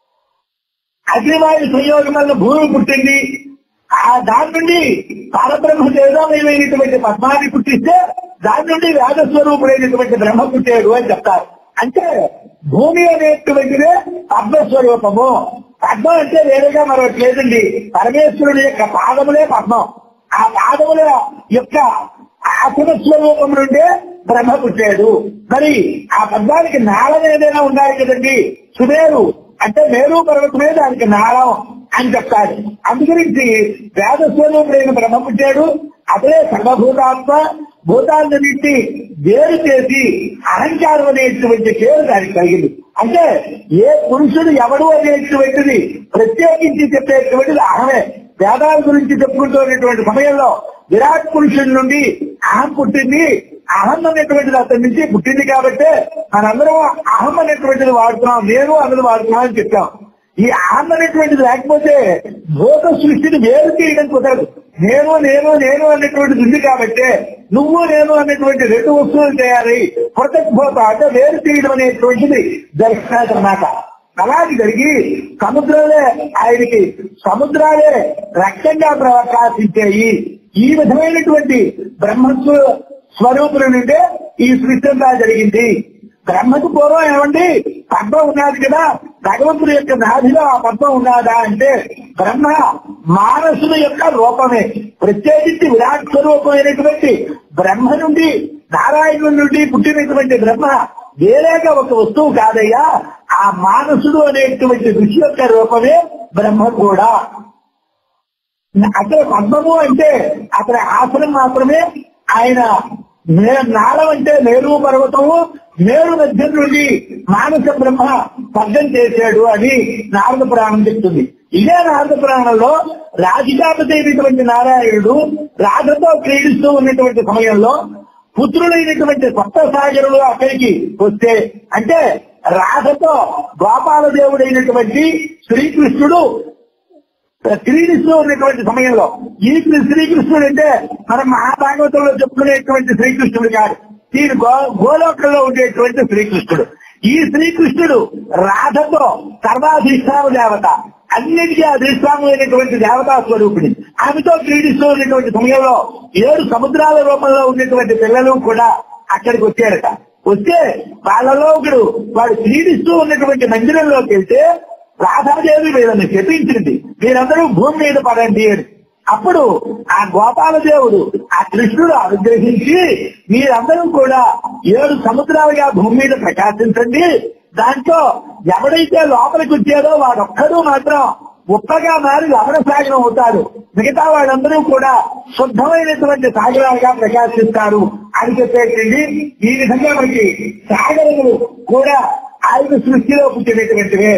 అగ్నివాయు సంయోగం వల్ల భూమి పుట్టింది ఆ దాని నుండి పరబ్రహ్మ తేజామయమైనటువంటి పద్మాన్ని పుట్టిస్తే దాని నుండి వేదస్వరూపుడైనటువంటి బ్రహ్మ పుట్టాడు అని చెప్తారు అంటే భూమి అనేటువంటిదే పద్మస్వరూపము పద్మం అంటే వేరేగా మరొకటి లేదండి పరమేశ్వరుడి యొక్క పాదములే పద్మం ఆ పాదముల యొక్క ఆసన స్వరూపం నుండే బ్రహ్మ పుట్టాడు మరి ఆ పద్మానికి నాళం ఏదైనా ఉండాలి కదండి సుమేరు అంటే మేరు పర్వతమే దానికి నాళం అని చెప్తాడు అందుగురించి వేద స్వరూపుడైన బ్రహ్మ పుట్టాడు అదే సర్వభూతాత్మ భూతాలన్నింటి వేరు చేసి అహంకారం అనేటువంటి పేరు దానికి కలిగింది అంటే ఏ పురుషుడు ఎవడు అనేటువంటిది ప్రత్యేకించి చెప్పేటువంటిది అహమే వేదాల గురించి చెప్పుకుంటున్నటువంటి సమయంలో విరాట్ పురుషుడి నుండి అహం పుట్టింది అహం అనేటువంటిది అతని నుంచి పుట్టింది కాబట్టి మనందరం అహం అనేటువంటిది వాడుతున్నాం నేను అన్నది వాడుతున్నాం అని చెప్పాం ఈ అహం అనేటువంటిది లేకపోతే భూత సృష్టిని వేరు చేయడం కుదరదు నేను నేను నేను అనేటువంటిది ఉంది కాబట్టి నువ్వు నేను అనేటువంటి రెండు వస్తువులు తయారై పృథక్ భూత అంటే వేరు చేయడం అనేటువంటిది దర్శనాథ్ అన్నమాట అలాగే జరిగి సముద్రాలే ఆయనకి సముద్రాలే రక్తంగా ప్రకాశించాయి ఈ విధమైనటువంటి బ్రహ్మస్వ స్వరూపుల నుండే ఈ సృష్టి అంతా జరిగింది బ్రహ్మకు పూర్వం ఏమండి పద్మం ఉన్నది కదా భగవంతుడి యొక్క నాభిలో ఆ పద్మం ఉన్నదా అంటే బ్రహ్మ మానసుల యొక్క రూపమే ప్రత్యేకించి విరాట్ స్వరూపమైనటువంటి బ్రహ్మ నుండి నారాయణుడి నుండి పుట్టినటువంటి బ్రహ్మ వేరేగా ఒక వస్తువు కాదయ్యా ఆ మానసుడు అనేటువంటి ఋషి యొక్క రూపమే బ్రహ్మ కూడా అక్కడ పద్మము అంటే అక్కడ ఆసనం మాత్రమే ఆయన మే- నాళం అంటే మేరు పర్వతము మేరు మధ్య నుండి మానస బ్రహ్మ పద్దం చేశాడు అని నారద పురాణం చెప్తుంది ఇదే నారద పురాణంలో రాధికాపతి అయినటువంటి నారాయణుడు రాధతో క్రీడిస్తూ ఉన్నటువంటి సమయంలో పుత్రులైనటువంటి కొత్త సాగరులు అక్కడికి వస్తే అంటే రాధతో గోపాల దేవుడైనటువంటి శ్రీకృష్ణుడు క్రీడిస్తూ ఉన్నటువంటి సమయంలో ఈ శ్రీకృష్ణుడు అంటే మనం మహాభాగవతంలో చెప్పుకునేటువంటి శ్రీకృష్ణుడు కాదు ఈయన గో గోలోకంలో ఉండేటువంటి శ్రీకృష్ణుడు ఈ శ్రీకృష్ణుడు రాధతో సర్వాధిష్టాన దేవత అన్నిటికీ అధిష్టానమైనటువంటి దేవతా స్వరూపిణి ఆమెతో క్రీడిస్తూ ఉన్నటువంటి సమయంలో ఏడు సముద్రాల రూపంలో ఉన్నటువంటి పిల్లలు కూడా అక్కడికి వచ్చారట వస్తే వాళ్ళలో ఒకడు వాడు క్రీడిస్తూ ఉన్నటువంటి మందిరంలోకి వెళ్తే రాధాదేవి వీళ్ళని శపించింది మీరందరూ భూమి మీద పడండి అని అప్పుడు ఆ గోపాల దేవుడు ఆ కృష్ణుడు అనుగ్రహించి మీరందరూ కూడా ఏడు సముద్రాలుగా భూమి మీద ప్రకాశించండి దాంట్లో ఎవడైతే లోపలికి వచ్చాడో వాడొక్కడు మాత్రం ఉప్పగా మారి లవణ సాగరం అవుతారు మిగతా వాళ్ళందరూ కూడా శుద్ధమైనటువంటి సాగరాలుగా ప్రకాశిస్తారు అని చెప్పేటండి ఈ విధంగా మనకి సాగరములు కూడా ఆయన సృష్టిలో పుట్టినటువంటివే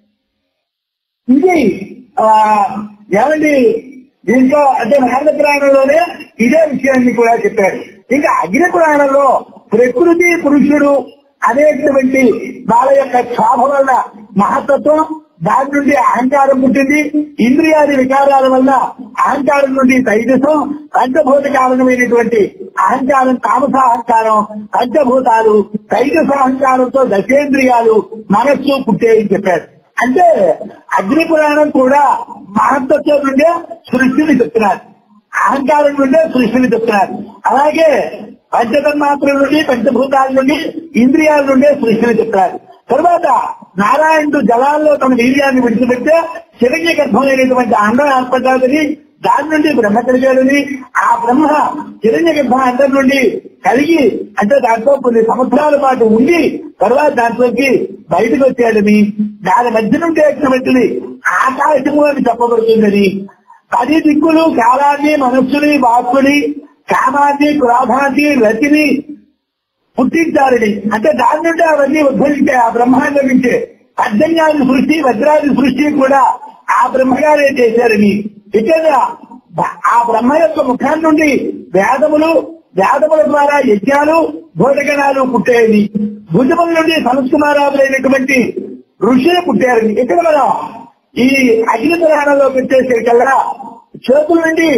ఇది ఆ, ఏమండి దీంట్లో అంటే నారద పురాణంలోనే ఇదే విషయాన్ని కూడా చెప్పారు ఇంకా అగ్ని పురాణంలో ప్రకృతి పురుషుడు అనేటువంటి వాళ్ళ యొక్క క్షోభ వల్ల మహత్తత్వం దాని నుండి అహంకారం పుట్టింది ఇంద్రియాది వికారాల వల్ల అహంకారం నుండి తైజసం పంచభూత కారణమైనటువంటి అహంకారం తామస అహంకారం పంచభూతాలు తైజస అహంకారంతో దశేంద్రియాలు మనస్సు పుట్టేయని చెప్పారు అంటే అగ్ని పురాణం కూడా మహత్తత్వం నుండే సృష్టిని చెప్తున్నారు అహంకారం నుండే సృష్టిని చెప్తున్నారు అలాగే పంచతన్మాత్రుల నుండి పంచభూతాల నుండి ఇంద్రియాల నుండే సృష్టిని చెప్తున్నారు తర్వాత నారాయణుడు జలాల్లో తన వీర్యాన్ని విడిచిపెడితే శివజ్ఞ గర్భమైనటువంటి అండం ఏర్పడ్డాదని దాని నుండి బ్రహ్మ కలిగాడని ఆ బ్రహ్మ హిరణ్య గర్భ అందరి నుండి కలిగి అంటే దాంట్లో కొన్ని సంవత్సరాల పాటు ఉండి తర్వాత దాంట్లోకి బయటకు వచ్చాడని దాని మధ్య నుండి వచ్చినటువంటిది ఆకాశము అని చెప్పబడుతుందని పది దిక్కులు కాలాన్ని మనస్సుని వాక్కుని కామాన్ని క్రోధాన్ని రతిని పుట్టించారని అంటే దాని నుండి అవన్నీ ఉద్భవించే ఆ బ్రహ్మాండం నుంచే అర్జన్యాది సృష్టి వజ్రాది సృష్టి కూడా ఆ బ్రహ్మగారే చేశారని ఇక్కడ ఆ బ్రహ్మ యొక్క ముఖం నుండి వేదములు వేదముల ద్వారా యజ్ఞాలు భోజగణాలు పుట్టేది భుజముల నుండి సంస్కుమారాదులైనటువంటి ఋషులు పుట్టారని ఇక్కడ మనం ఈ అగ్ని పురాణంలో పెట్టేసేకల్లా చేతుల నుండి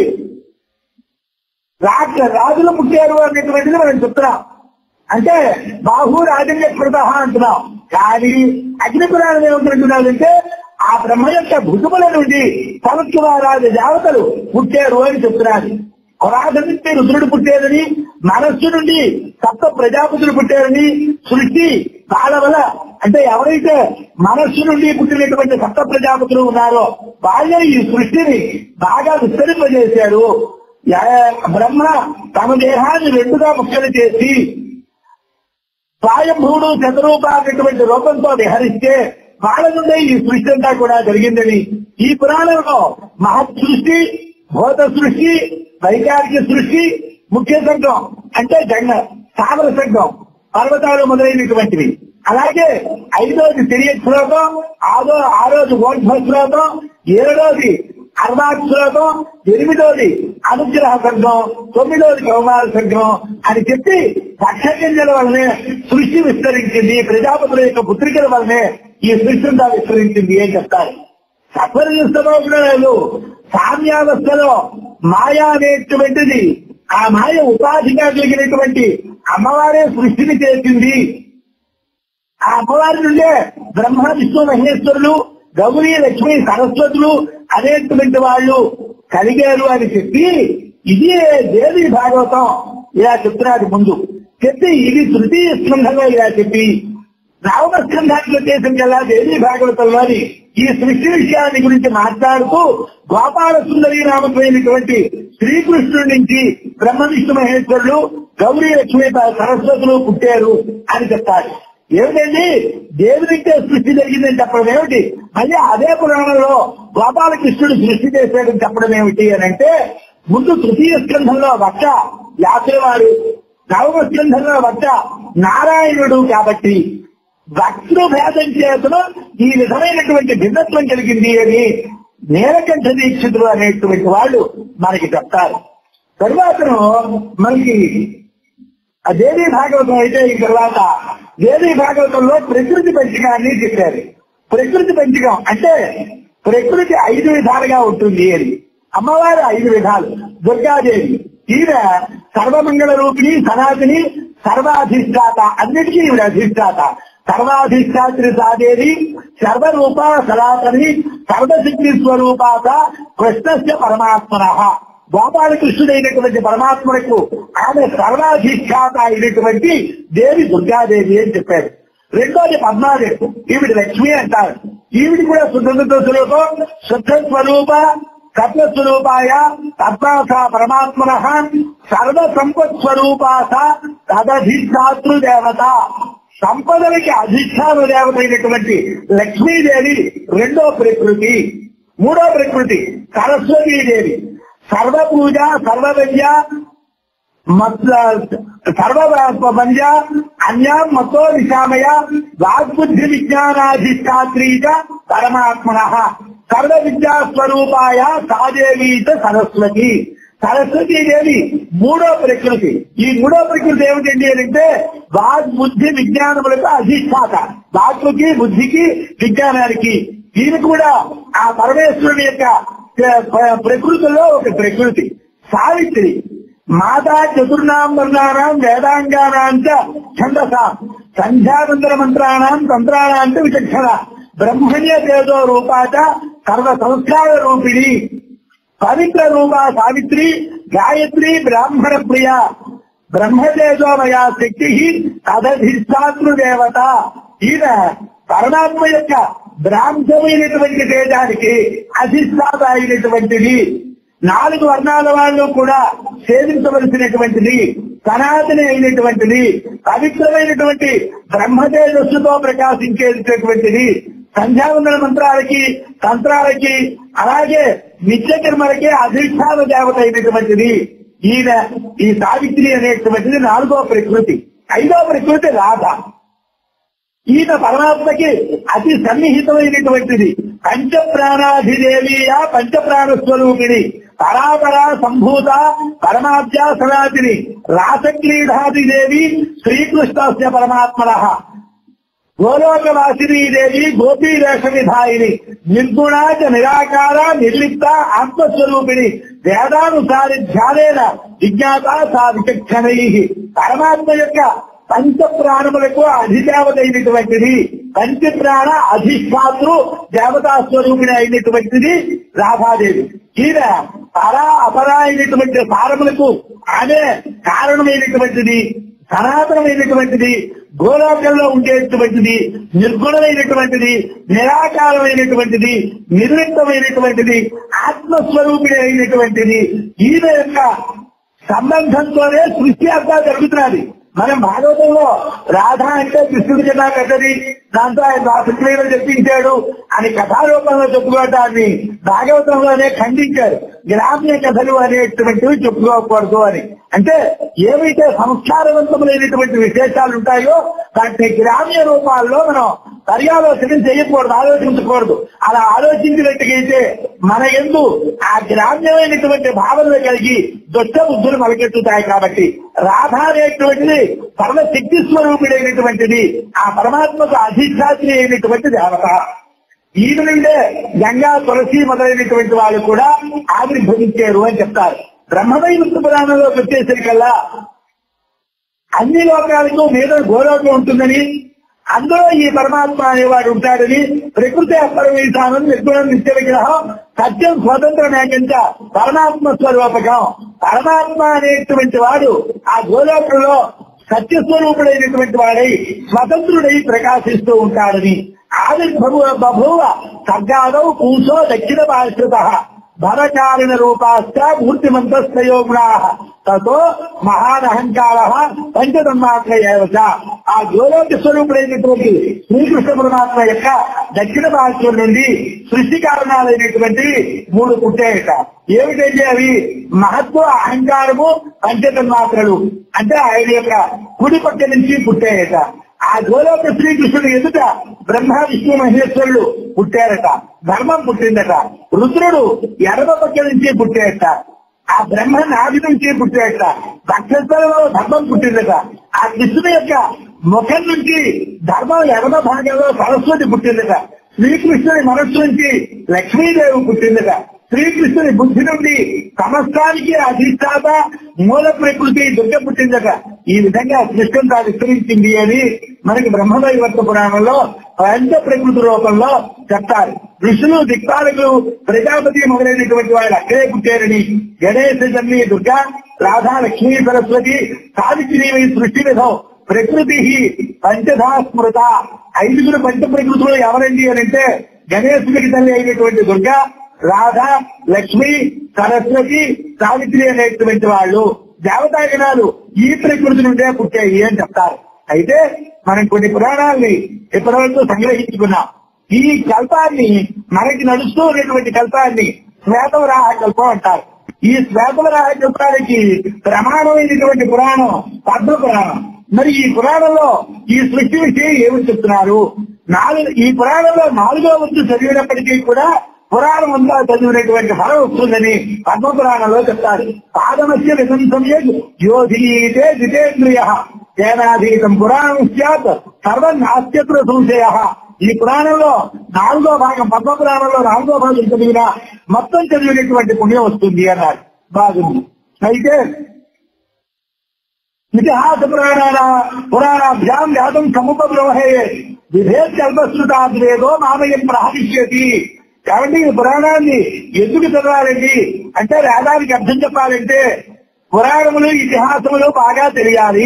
రాజ రాజులు పుట్టారు అనేటువంటిది మనం చెప్తున్నాం అంటే బాహు రాజన్య కృత అంటున్నాం కానీ అగ్ని పురాణం ఏమంటున్నాడంటే ఆ బ్రహ్మ యొక్క భుజముల నుండి సంస్కృతారాజు దేవతలు పుట్టారు అని చెప్తున్నారు కొరాధ నుంచి రుద్రుడు పుట్టారని మనస్సు నుండి సప్త ప్రజాపతులు పుట్టారని సృష్టి వాళ్ళ వల్ల అంటే ఎవరైతే మనస్సు నుండి పుట్టినటువంటి సప్త ప్రజాపతులు ఉన్నారో వాళ్ళే ఈ సృష్టిని బాగా విస్తరింపజేశారు యా- బ్రహ్మ తమ దేహాన్ని రెండుగా ముక్కలు చేసి స్వయంభూడు శతరూప అనేటువంటి రూపంతో విహరిస్తే వాళ్ళ నుండే ఈ సృష్టి అంతా కూడా జరిగిందని ఈ పురాణంలో మహత్ సృష్టి భూత సృష్టి వైకారిక సృష్టి ముఖ్య సంఘం అంటే జంగ స్థావర సంఘం పర్వతాలు మొదలైనటువంటివి అలాగే ఐదోది తిరిగి శ్లోకం ఆరో ఆరోజు ఓర్ధ్వ శ్లోకం ఏడోది అర్వాక్ శ్లోకం ఎనిమిదోది అనుగ్రహ సంఘం తొమ్మిదోది కౌమార సంఘం అని చెప్పి పక్షగింజల వల్లనే సృష్టి విస్తరించింది ప్రజాపతుల యొక్క పుత్రికల వల్లనే ఈ సృష్టి అంతా విస్తరించింది అని చెప్తారు సత్వరస్థలో కూడా లేదు సామ్యావస్థలో మాయా అనేటువంటిది ఆ మాయ ఉపాధిగా కలిగినటువంటి అమ్మవారే సృష్టిని చేసింది ఆ అమ్మవారి నుండే బ్రహ్మ విష్ణు మహేశ్వరులు గౌరీ లక్ష్మి సరస్వతులు అనేటువంటి వాళ్ళు కలిగారు అని చెప్పి ఇది దేవి భాగవతం ఇలా చెప్తున్నాడు ముందు చెప్పి ఇది తృతీయ స్కంధంలో ఇలా చెప్పి రావణ స్కంధానికి ఉద్దేశం కల్లా దేవి భాగవతంలోని ఈ సృష్టి విషయాన్ని గురించి మాట్లాడుతూ గోపాల సుందరి నామకమైనటువంటి శ్రీకృష్ణుడి నుంచి బ్రహ్మ విష్ణు మహేశ్వరులు గౌరీ లక్ష్మి సరస్వతులు పుట్టారు అని చెప్తారు ఏమిటండి దేవునికే సృష్టి జరిగిందని చెప్పడం ఏమిటి మళ్ళీ అదే పురాణంలో గోపాలకృష్ణుడు సృష్టి చేశాడని చెప్పడం ఏమిటి అని అంటే ముందు తృతీయ స్కంధంలో వక్త యాత్రవారు నవమ స్కంధంలో వక్త నారాయణుడు కాబట్టి వక్తృ భేదం చేతను ఈ విధమైనటువంటి భిన్నత్వం కలిగింది అని నీలకంఠ దీక్షితులు అనేటువంటి వాళ్ళు మనకి చెప్తారు తరువాతను మనకి ఆ దేవీ భాగవతం అయితే ఈ తర్వాత దేవీ భాగవతంలో ప్రకృతి పంచకాన్ని చెప్పారు ప్రకృతి పంచకం అంటే ప్రకృతి ఐదు విధాలుగా ఉంటుంది అని అమ్మవారు ఐదు విధాలు దుర్గాదేవి ఈమె సర్వమంగళ రూపిణి సనాతిని సర్వాధిష్టాత అన్నిటికీ ఈవిడ అధిష్టాత సర్వాధిష్టాత్రి సాదేవి సర్వరూప సనాతని సర్వశక్తి స్వరూపాత కృష్ణస్య పరమాత్మన గోపాలకృష్ణుడైనటువంటి పరమాత్మకు ఆమె సర్వాధిష్టాత అయినటువంటి దేవి దుర్గాదేవి అని చెప్పారు రెండోది పద్మాదేవి ఈవిడ లక్ష్మి అంటారు ఈవిడి కూడా శుద్ధ స్వరూపం శుద్ధ స్వరూప సత్వ స్వరూపాయ తద్వాస పరమాత్మన సర్వ సంపత్ స్వరూపాస తదధిష్టాతృ దేవత సంపదలకి అధిష్టాన దేవత అయినటువంటి లక్ష్మీదేవి రెండో ప్రకృతి మూడో ప్రకృతి సరస్వతీదేవి సర్వ పూజ సర్వవిద్య సర్వబంజ అన్యా మతో నిశామయ వాగ్బుద్ధి విజ్ఞానాధిష్టాత్రీచ పరమాత్మన సర్వ విద్యా స్వరూపాయ సాదేవీ చ సరస్వతి సరస్వతీ దేవి మూడో ప్రకృతి ఈ మూడో ప్రకృతి ఏమిటండి అని అంటే వాగ్బుద్ధి విజ్ఞానములకు అధిష్టాత వాక్కుకి బుద్ధికి విజ్ఞానానికి దీని కూడా ఆ పరమేశ్వరుని యొక్క ప్ర- ప్రకృతిలో ఒక ప్రకృతి సావిత్రి మాతా చతుర్నాం వర్ణానాం వేదాంగానాం చ ఛందసాం సంధ్యానందర మంత్రాణం తంత్రాణం చ విచక్షణ బ్రహ్మణ్య తేజో రూపాచ సర్వ సంస్కార రూపిణి పవిత్ర రూప సావిత్రి గాయత్రి బ్రాహ్మణ ప్రియ బ్రహ్మతేజోమయ శక్తి తదధిష్టాతృ దేవత ఈయన పరమాత్మ యొక్క బ్రాహ్మమైనటువంటి తేజానికి అధిష్టాత అయినటువంటిది నాలుగు వర్ణాల వాళ్ళు కూడా సేవించవలసినటువంటిది సనాతని అయినటువంటిది పవిత్రమైనటువంటి బ్రహ్మతేజస్సుతో ప్రకాశించేటటువంటిది సంధ్యావందన మంత్రాలకి తంత్రాలకి అలాగే నిత్యకర్మలకి అధిష్టాన దేవత అయినటువంటిది ఈయన ఈ సావిత్రి అనేటువంటిది నాలుగో ప్రకృతి ఐదో ప్రకృతి రాధ ఈయన పరమాత్మకి అతి సన్నిహితమైనటువంటిది పంచప్రాణాధిదేవీయ పంచప్రాణ స్వరూపిణి పరాపరా సంభూత పరమాద్యా సనాతిని రాసక్రీడాదిదేవి శ్రీకృష్ణస్య పరమాత్మన గోలోకవాసిని దేవి గోపీరేష విధాయిని నిర్గుణ చ నిరాకార నిర్లిప్త ఆత్మస్వరూపిణి వేదానుసారి ధ్యానేన విజ్ఞాత సా విచక్షణై పరమాత్మ యొక్క పంచ ప్రాణములకు అధిదేవత అయినటువంటిది పంచ ప్రాణ అధిష్టాతృ దేవతా స్వరూపిణి అయినటువంటిది రాధాదేవి ఈయన పరా అపరా అయినటువంటి సారములకు ఆమె కారణమైనటువంటిది సనాతనమైనటువంటిది గోలోకంలో ఉండేటువంటిది నిర్గుణమైనటువంటిది నిరాకారమైనటువంటిది నిర్లిప్తమైనటువంటిది ఆత్మస్వరూపిణి అయినటువంటిది ఈయన యొక్క సంబంధంతోనే సృష్టి అంతా జరుగుతున్నది మనం భాగవతంలో రాధ అంటే కృష్ణుడి కన్నా పెద్దది దాంతో ఆయన రాసక్రియలు చెప్పించాడు అని కథారూపంలో చెప్పుకోవటాన్ని భాగవతంలోనే ఖండించారు గ్రామ్య కథలు అనేటువంటివి చెప్పుకోకూడదు అని అంటే ఏవైతే సంస్కారవంతములైనటువంటి విశేషాలు ఉంటాయో వాటిని గ్రామ్య రూపాల్లో మనం పర్యాలోచన చేయకూడదు ఆలోచించకూడదు అలా ఆలోచించినట్టుగైతే మన ఎందు ఆ గ్రామ్యమైనటువంటి భావనలు కలిగి దుష్ట బుద్ధులు మొలకెత్తుతాయి కాబట్టి రాధ అనేటువంటిది సర్వశక్తి స్వరూపుడైనటువంటిది ఆ పరమాత్మకు అధిష్టాత్రి అయినటువంటి దేవత ఈయన నుండే గంగా తులసి మొదలైనటువంటి వాళ్ళు కూడా ఆవిర్భవించారు అని చెప్తారు బ్రహ్మమై విష్ణు పురాణంలోకి వచ్చేసరికల్లా అన్ని లోకాలకు మీద గోలోకం ఉంటుందని అందులో ఈ పరమాత్మ అనేవాడు ఉంటాడని ప్రకృతి అపరమీశానం నిర్గుణం నిత్య విగ్రహం సత్యం స్వతంత్రమే కనుక పరమాత్మ స్వరూపకం పరమాత్మ అనేటువంటి వాడు ఆ గోలోకంలో సత్యస్వరూపుడైనటువంటి వాడై స్వతంత్రుడై ప్రకాశిస్తూ ఉంటాడని ఆవిర్భవ బభూవ సర్గాదౌ పూసో దక్షిణ భాషత భరకారిణ రూపాశ్చ మూర్తిమంతస్తయోగుణా తతో మహానహంకార పంచతన్మాత్ర ఏవచ ఆ గోలోక స్వరూపుడైనటువంటి శ్రీకృష్ణ పరమాత్మ యొక్క దక్షిణ భాష్యం నుండి సృష్టి కారణాలైనటువంటి మూడు పుట్టాయట ఏమిటంటే అవి మహత్వ అహంకారము పంచతన్మాత్రలు అంటే ఆయన యొక్క కుడి పక్క నుంచి పుట్టాయట ఆ గోలోక శ్రీకృష్ణుడు ఎదుట బ్రహ్మ విష్ణు మహేశ్వరుడు పుట్టారట ధర్మం పుట్టిందట రుద్రుడు ఎడమ పక్క నుంచి పుట్టారట ఆ బ్రహ్మ నాభి నుంచి పుట్టాడట నక్షత్రంలో ధర్మం పుట్టిందట ఆ కృష్ణుడు యొక్క ముఖం నుంచి ధర్మం ఎడమ భాగంలో సరస్వతి పుట్టిందట శ్రీకృష్ణుని మనస్సు నుంచి లక్ష్మీదేవి పుట్టిందట శ్రీకృష్ణుని బుద్ధి నుండి సమస్తానికి అధిష్టాత మూల ప్రకృతి దుర్గ పుట్టిందట ఈ విధంగా కృష్ణంతా విస్తరించింది అని మనకి బ్రహ్మవైవర్త పురాణంలో పంచ ప్రకృతి రూపంలో చెప్తారు ఋషులు దిక్పాలకులు ప్రజాపతి మొదలైనటువంటి వాళ్ళు అక్కడే పుట్టారని గణేశ జన్మి దుర్గా రాధా లక్ష్మీ సరస్వతి సావిత్రి సృష్టి విధం ప్రకృతి పంచధా స్మృత ఐదుగురు పంచ ప్రకృతులు ఎవరండి అని అంటే గణేశుడికి తల్లి అయినటువంటి దుర్గా రాధ లక్ష్మి సరస్వతి సావిత్రి అనేటువంటి వాళ్ళు దేవతాగణాలు ఈ ప్రకృతి నుండే పుట్టాయి అని చెప్తారు అయితే మనం కొన్ని పురాణాల్ని ఇప్పటివరకు సంగ్రహించుకున్నాం ఈ కల్పాన్ని మనకి నడుస్తూ ఉన్నటువంటి కల్పాన్ని శ్వేతవరాహ కల్పం అంటారు ఈ శ్వేతవరాహ కల్పానికి ప్రమాణమైనటువంటి పురాణం పద్మ పురాణం మరి ఈ పురాణంలో ఈ సృష్టి విషయం ఏమని చెప్తున్నారు నాలుగు ఈ పురాణంలో నాలుగో వంతు చదివినప్పటికీ కూడా పురాణం అంతా చదివినటువంటి ఫలం వస్తుందని పద్మ పురాణంలో చెప్తారు పాదమస్య విధంసమ్య యోధీతే జితేంద్రియ తేనాధీతం పురాణం స్యాత్ సర్వం నాస్త్యత్ర సంశయ ఈ పురాణంలో నాలుగో భాగం పద్మ పురాణంలో నాలుగో భాగం చదివినా మొత్తం చదివినటువంటి పుణ్యం వస్తుంది అన్నారు బాగుంది అయితే ఇతిహాస పురాణాల పురాణాభ్యాం జాతం సముపబ్రహే విభేద్ కల్పశ్రుతాద్వేదో మామయం ప్రహరిష్యతి కాబట్టి ఈ పురాణాన్ని ఎందుకు చదవాలండి అంటే వేదానికి అర్థం చెప్పాలంటే పురాణములు ఇతిహాసములు బాగా తెలియాలి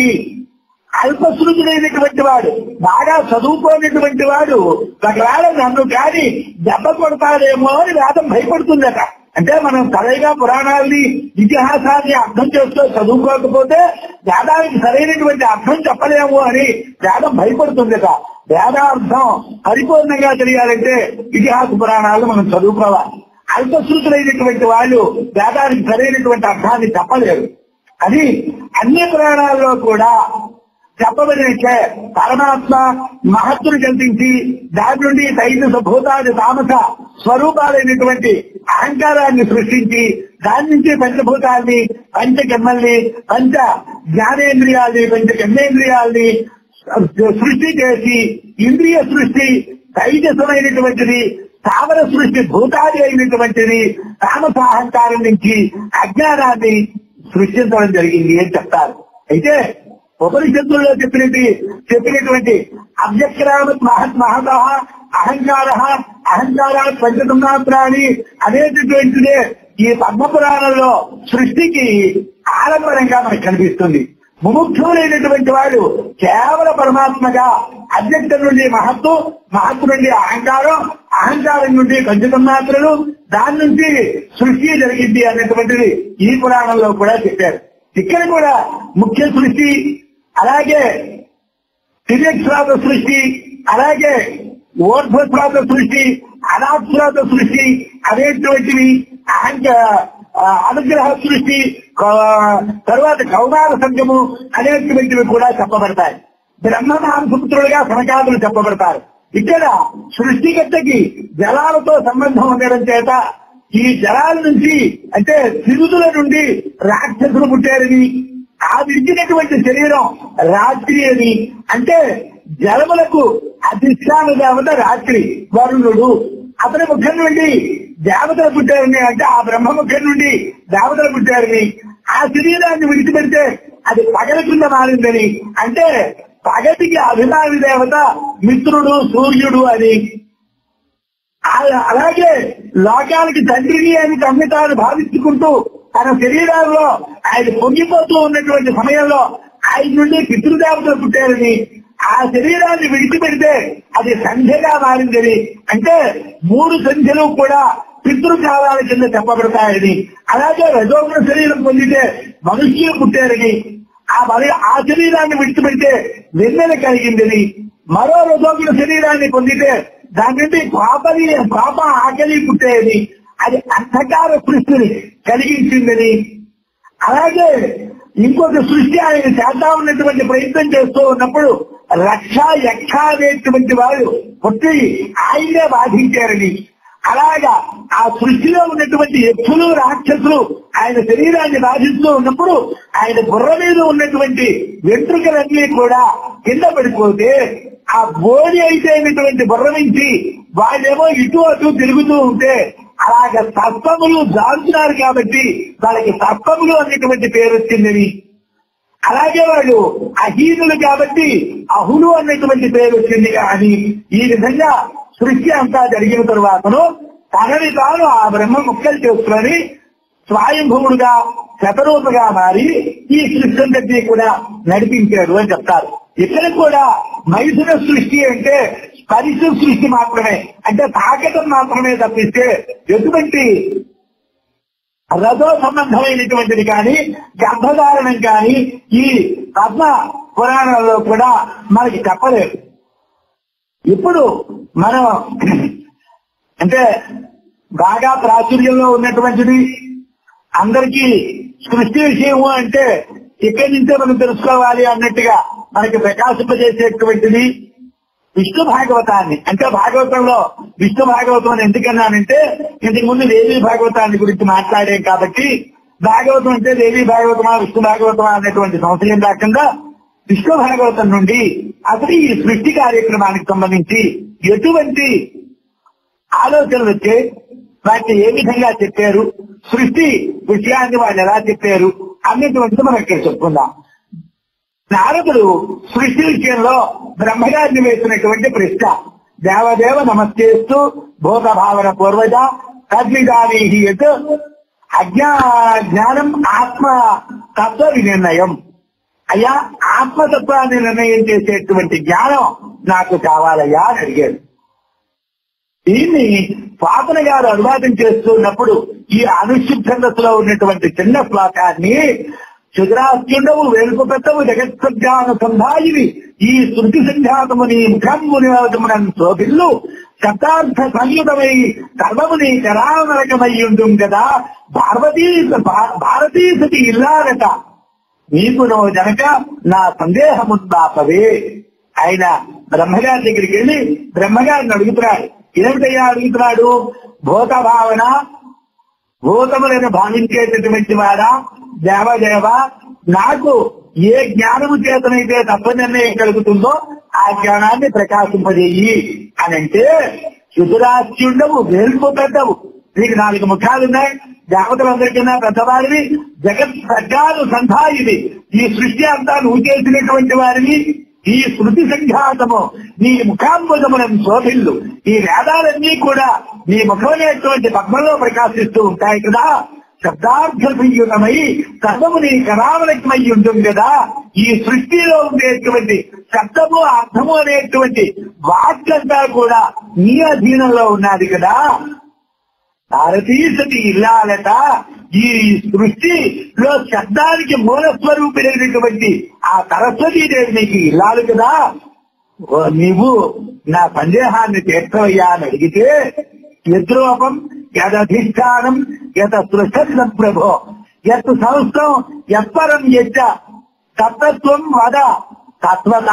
అల్పశృతుడైనటువంటి వాడు బాగా చదువుకోనటువంటి వాడు ఒకవేళ నన్ను కానీ దెబ్బ కొడతాడేమో అని వేదం భయపడుతుందట అంటే మనం సరైన పురాణాల్ని ఇతిహాసాన్ని అర్థం చేస్తూ చదువుకోకపోతే వేదానికి సరైనటువంటి అర్థం చెప్పలేము అని వేదం భయపడుతుందట వేదార్థం పరిపూర్ణంగా తెలియాలంటే ఇతిహాస పురాణాలు మనం చదువుకోవాలి అల్పశృతులైనటువంటి వాళ్ళు వేదానికి సరైనటువంటి అర్థాన్ని చెప్పలేరు అది అన్ని పురాణాల్లో కూడా చెప్పబడినట్లే పరమాత్మ మహత్తును కల్పించి దాని నుండి తైజస భూతాది తామస స్వరూపాలైనటువంటి అహంకారాన్ని సృష్టించి దాని నుంచి పంచభూతాల్ని పంచకర్మల్ని పంచ జ్ఞానేంద్రియాల్ని పంచ కర్మేంద్రియాల్ని సృష్టి చేసి ఇంద్రియ సృష్టి తైజసమైనటువంటిది స్థావర సృష్టి భూతాది అయినటువంటిది తామస అహంకారం నుంచి అజ్ఞానాన్ని సృష్టించడం జరిగింది అని చెప్తారు అయితే ఉపనిషత్తుల్లో చెప్పినట్టు చెప్పినటువంటి అవ్యక్రామ మహత్ మహత అహంకార అహంకార పంచతమాత్రాన్ని అనేటటువంటిదే ఈ పద్మపురాణంలో సృష్టికి ఆలంబరంగా మనకు కనిపిస్తుంది ముముక్షులైనటువంటి వాడు కేవల పరమాత్మగా అధ్యక్ష నుండి మహత్తు మహత్తు నుండి అహంకారం అహంకారం నుండి పంచతన్మాత్రలు దాని నుంచి సృష్టి జరిగింది అన్నటువంటిది ఈ పురాణంలో కూడా చెప్పారు ఇక్కడ కూడా ముఖ్య సృష్టి అలాగే తిర్యక్ష్రాత సృష్టి అలాగే ఓర్ధ్వశ్రాత సృష్టి అనాశ్రాత సృష్టి అనేటువంటివి అహంక ఆ, అనుగ్రహ సృష్టి క- తర్వాత కౌమార సంఘము అనేటువంటివి కూడా చెప్పబడతాయి బ్రహ్మ మాంసపుత్రులుగా సనకాదులు చెప్పబడతారు ఇక్కడ సృష్టికర్తకి జలాలతో సంబంధం ఉండడం చేత ఈ జలాల నుంచి అంటే సిరుదుల నుండి రాక్షసులు పుట్టారని ఆ విడిచినటువంటి శరీరం రాత్రి అని అంటే జలములకు అధిష్టాన దేవత రాత్రి వరుణుడు అతని ముఖం నుండి దేవతలు పుట్టారని అంటే ఆ బ్రహ్మ ముఖం నుండి దేవతలు పుట్టారని ఆ శరీరాన్ని విడిచిపెడితే అది పగల కింద మారిందని అంటే పగటికి అభిమాని దేవత మిత్రుడు సూర్యుడు అని ఆ- అలాగే లోకానికి తండ్రిని అని తమ్మి తాను భావించుకుంటూ తన శరీరాల్లో ఆయన పొంగిపోతూ ఉన్నటువంటి సమయంలో ఆయన నుండి పితృదేవతలు పుట్టారని ఆ శరీరాన్ని విడిచిపెడితే అది సంధ్యగా మారిందని అంటే మూడు సంధ్యలు కూడా పితృకాలాల కింద చెప్పబడతాయని అలాగే రజోగుణ శరీరం పొందితే మనుష్యులు పుట్టారని ఆ మరి ఆ శరీరాన్ని విడిచిపెడితే వెన్నెల కలిగిందని మరో రజోగుణ శరీరాన్ని పొందితే దాని నుండి పాపని పాప ఆకలి పుట్టేది అది అంధకార సృష్టిని కలిగించిందని అలాగే ఇంకొక సృష్టి ఆయన చేద్దాం ఉన్నటువంటి ప్రయత్నం చేస్తూ ఉన్నప్పుడు రక్ష యక్ష అనేటువంటి వారు పుట్టి ఆయనే బాధించారని అలాగా ఆ సృష్టిలో ఉన్నటువంటి ఎప్పులు రాక్షసులు ఆయన శరీరాన్ని బాధిస్తూ ఉన్నప్పుడు ఆయన బుర్ర మీద ఉన్నటువంటి వెంట్రుకలన్నీ కూడా కింద పడిపోతే ఆ బోడి అయితేనటువంటి బుర్ర నుంచి వాళ్ళేమో ఇటు అటు తిరుగుతూ ఉంటే అలాగ సర్పములు దాల్చున్నారు కాబట్టి వాళ్ళకి సర్పములు అనేటువంటి పేరు వచ్చిందని అలాగే వాళ్ళు అహీనులు కాబట్టి అహులు అన్నటువంటి పేరు వచ్చింది అని ఈ విధంగా సృష్టి అంతా జరిగిన తరువాతను తనని తాను ఆ బ్రహ్మ ముక్కలు చేసుకొని స్వయంభువుడుగా శతరూపగా మారి ఈ సృష్టి అంతటి కూడా నడిపించాడు అని చెప్తారు ఇక్కడ కూడా మైథున సృష్టి అంటే స్పరిశ సృష్టి మాత్రమే అంటే తాకటం మాత్రమే తప్పిస్తే ఎటువంటి రథో సంబంధమైనటువంటిది కానీ గర్భధారణం కానీ ఈ పద్మ పురాణంలో కూడా మనకి చెప్పలేదు ఇప్పుడు మనం అంటే బాగా ప్రాచుర్యంలో ఉన్నటువంటిది అందరికీ సృష్టి విషయము అంటే ఇక్కడి నుంచే మనం తెలుసుకోవాలి అన్నట్టుగా మనకి ప్రకాశింపజేసేటువంటిది విష్ణు భాగవతాన్ని అంటే భాగవతంలో విష్ణు భాగవతం అని ఎందుకన్నానంటే ఇంతకు ముందు దేవీ భాగవతాన్ని గురించి మాట్లాడాం కాబట్టి భాగవతం అంటే దేవీ భాగవతమా విష్ణు భాగవతమా అనేటువంటి సంశయం రాకుండా విష్ణు భాగవతం నుండి అసలు ఈ సృష్టి కార్యక్రమానికి సంబంధించి ఎటువంటి ఆలోచనలు వచ్చే వాటిని ఏ విధంగా చెప్పారు సృష్టి విషయాన్ని వాళ్ళు ఎలా చెప్పారు అన్నటువంటిది మనం ఇక్కడ చెప్పుకుందాం నారదుడు సృష్టి విషయంలో బ్రహ్మగారిని వేసినటువంటి ప్రశ్న దేవదేవ నమస్తేస్తూ భూత భావన పూర్వజ తద్విధాని యత్ అజ్ఞా జ్ఞానం ఆత్మ తత్వ వినిర్ణయం అయ్యా ఆత్మతత్వాన్ని నిర్ణయం చేసేటువంటి జ్ఞానం నాకు కావాలయ్యా అని అడిగాడు దీన్ని పాపన గారు అనువాదం చేస్తున్నప్పుడు ఈ అనుశుద్ధతలో ఉన్నటువంటి చిన్న శ్లోకాన్ని చుద్రాస్యుండవు వేలుపు పెద్దవు జగత్ సంధ్యాన సంధాయివి ఈ శృతి సంధ్యాతముని ముఖంబు నివాసమునన్ శోభిల్లు శతార్థ సంయుతమై సర్వముని కరానరకమయ్యుండుం కదా పార్వతీ భా- భారతీ సతి ఇల్లారట నీకు నువ్వు జనక నా సందేహముందాపవే ఆయన బ్రహ్మగారి దగ్గరికి వెళ్ళి బ్రహ్మగారిని అడుగుతున్నాడు ఏమిటయ్యా అడుగుతున్నాడు భూత భావన భూతములను భావించేటటువంటి వాడా దేవదేవ నాకు ఏ జ్ఞానము చేతనైతే తప్ప నిర్ణయం కలుగుతుందో ఆ జ్ఞానాన్ని ప్రకాశింపజేయి అని అంటే శుధురాస్యుండవు వేల్పు పెద్దవు నీకు నాలుగు ముఖాలున్నాయి దేవతలందరికన్నా పెద్దవారిని జగత్ సర్గాలు సంధాయిది ఈ సృష్టి అంతా నువ్వు చేసినటువంటి వారిని ఈ శృతి సంఘాతము నీ ముఖాంబుజములను శోభిల్లు ఈ వేదాలన్నీ కూడా నీ ముఖమైనటువంటి పద్మంలో ప్రకాశిస్తూ ఉంటాయి కదా శబ్దార్థ సంయుతమై సర్వము నీ కరావలకమై ఉంటుంది కదా ఈ సృష్టిలో ఉండేటువంటి శబ్దము అర్థము అనేటువంటి వాక్యంతా కూడా నీ అధీనంలో ఉన్నది కదా భారతీయసతి ఇల్లాలట ఈ సృష్టిలో శబ్దానికి మూల స్వరూపినటువంటి ఆ సరస్వతీ దేవి నీకు ఇల్లాలు కదా ఓ నీవు నా సందేహాన్ని తీర్చవయ్యా అని అడిగితే యద్రూపం యదధిష్టానం యత సృష్టం ప్రభో యత్ సంస్థం ఎప్పరం యచ్చ తత్వం వద తత్వత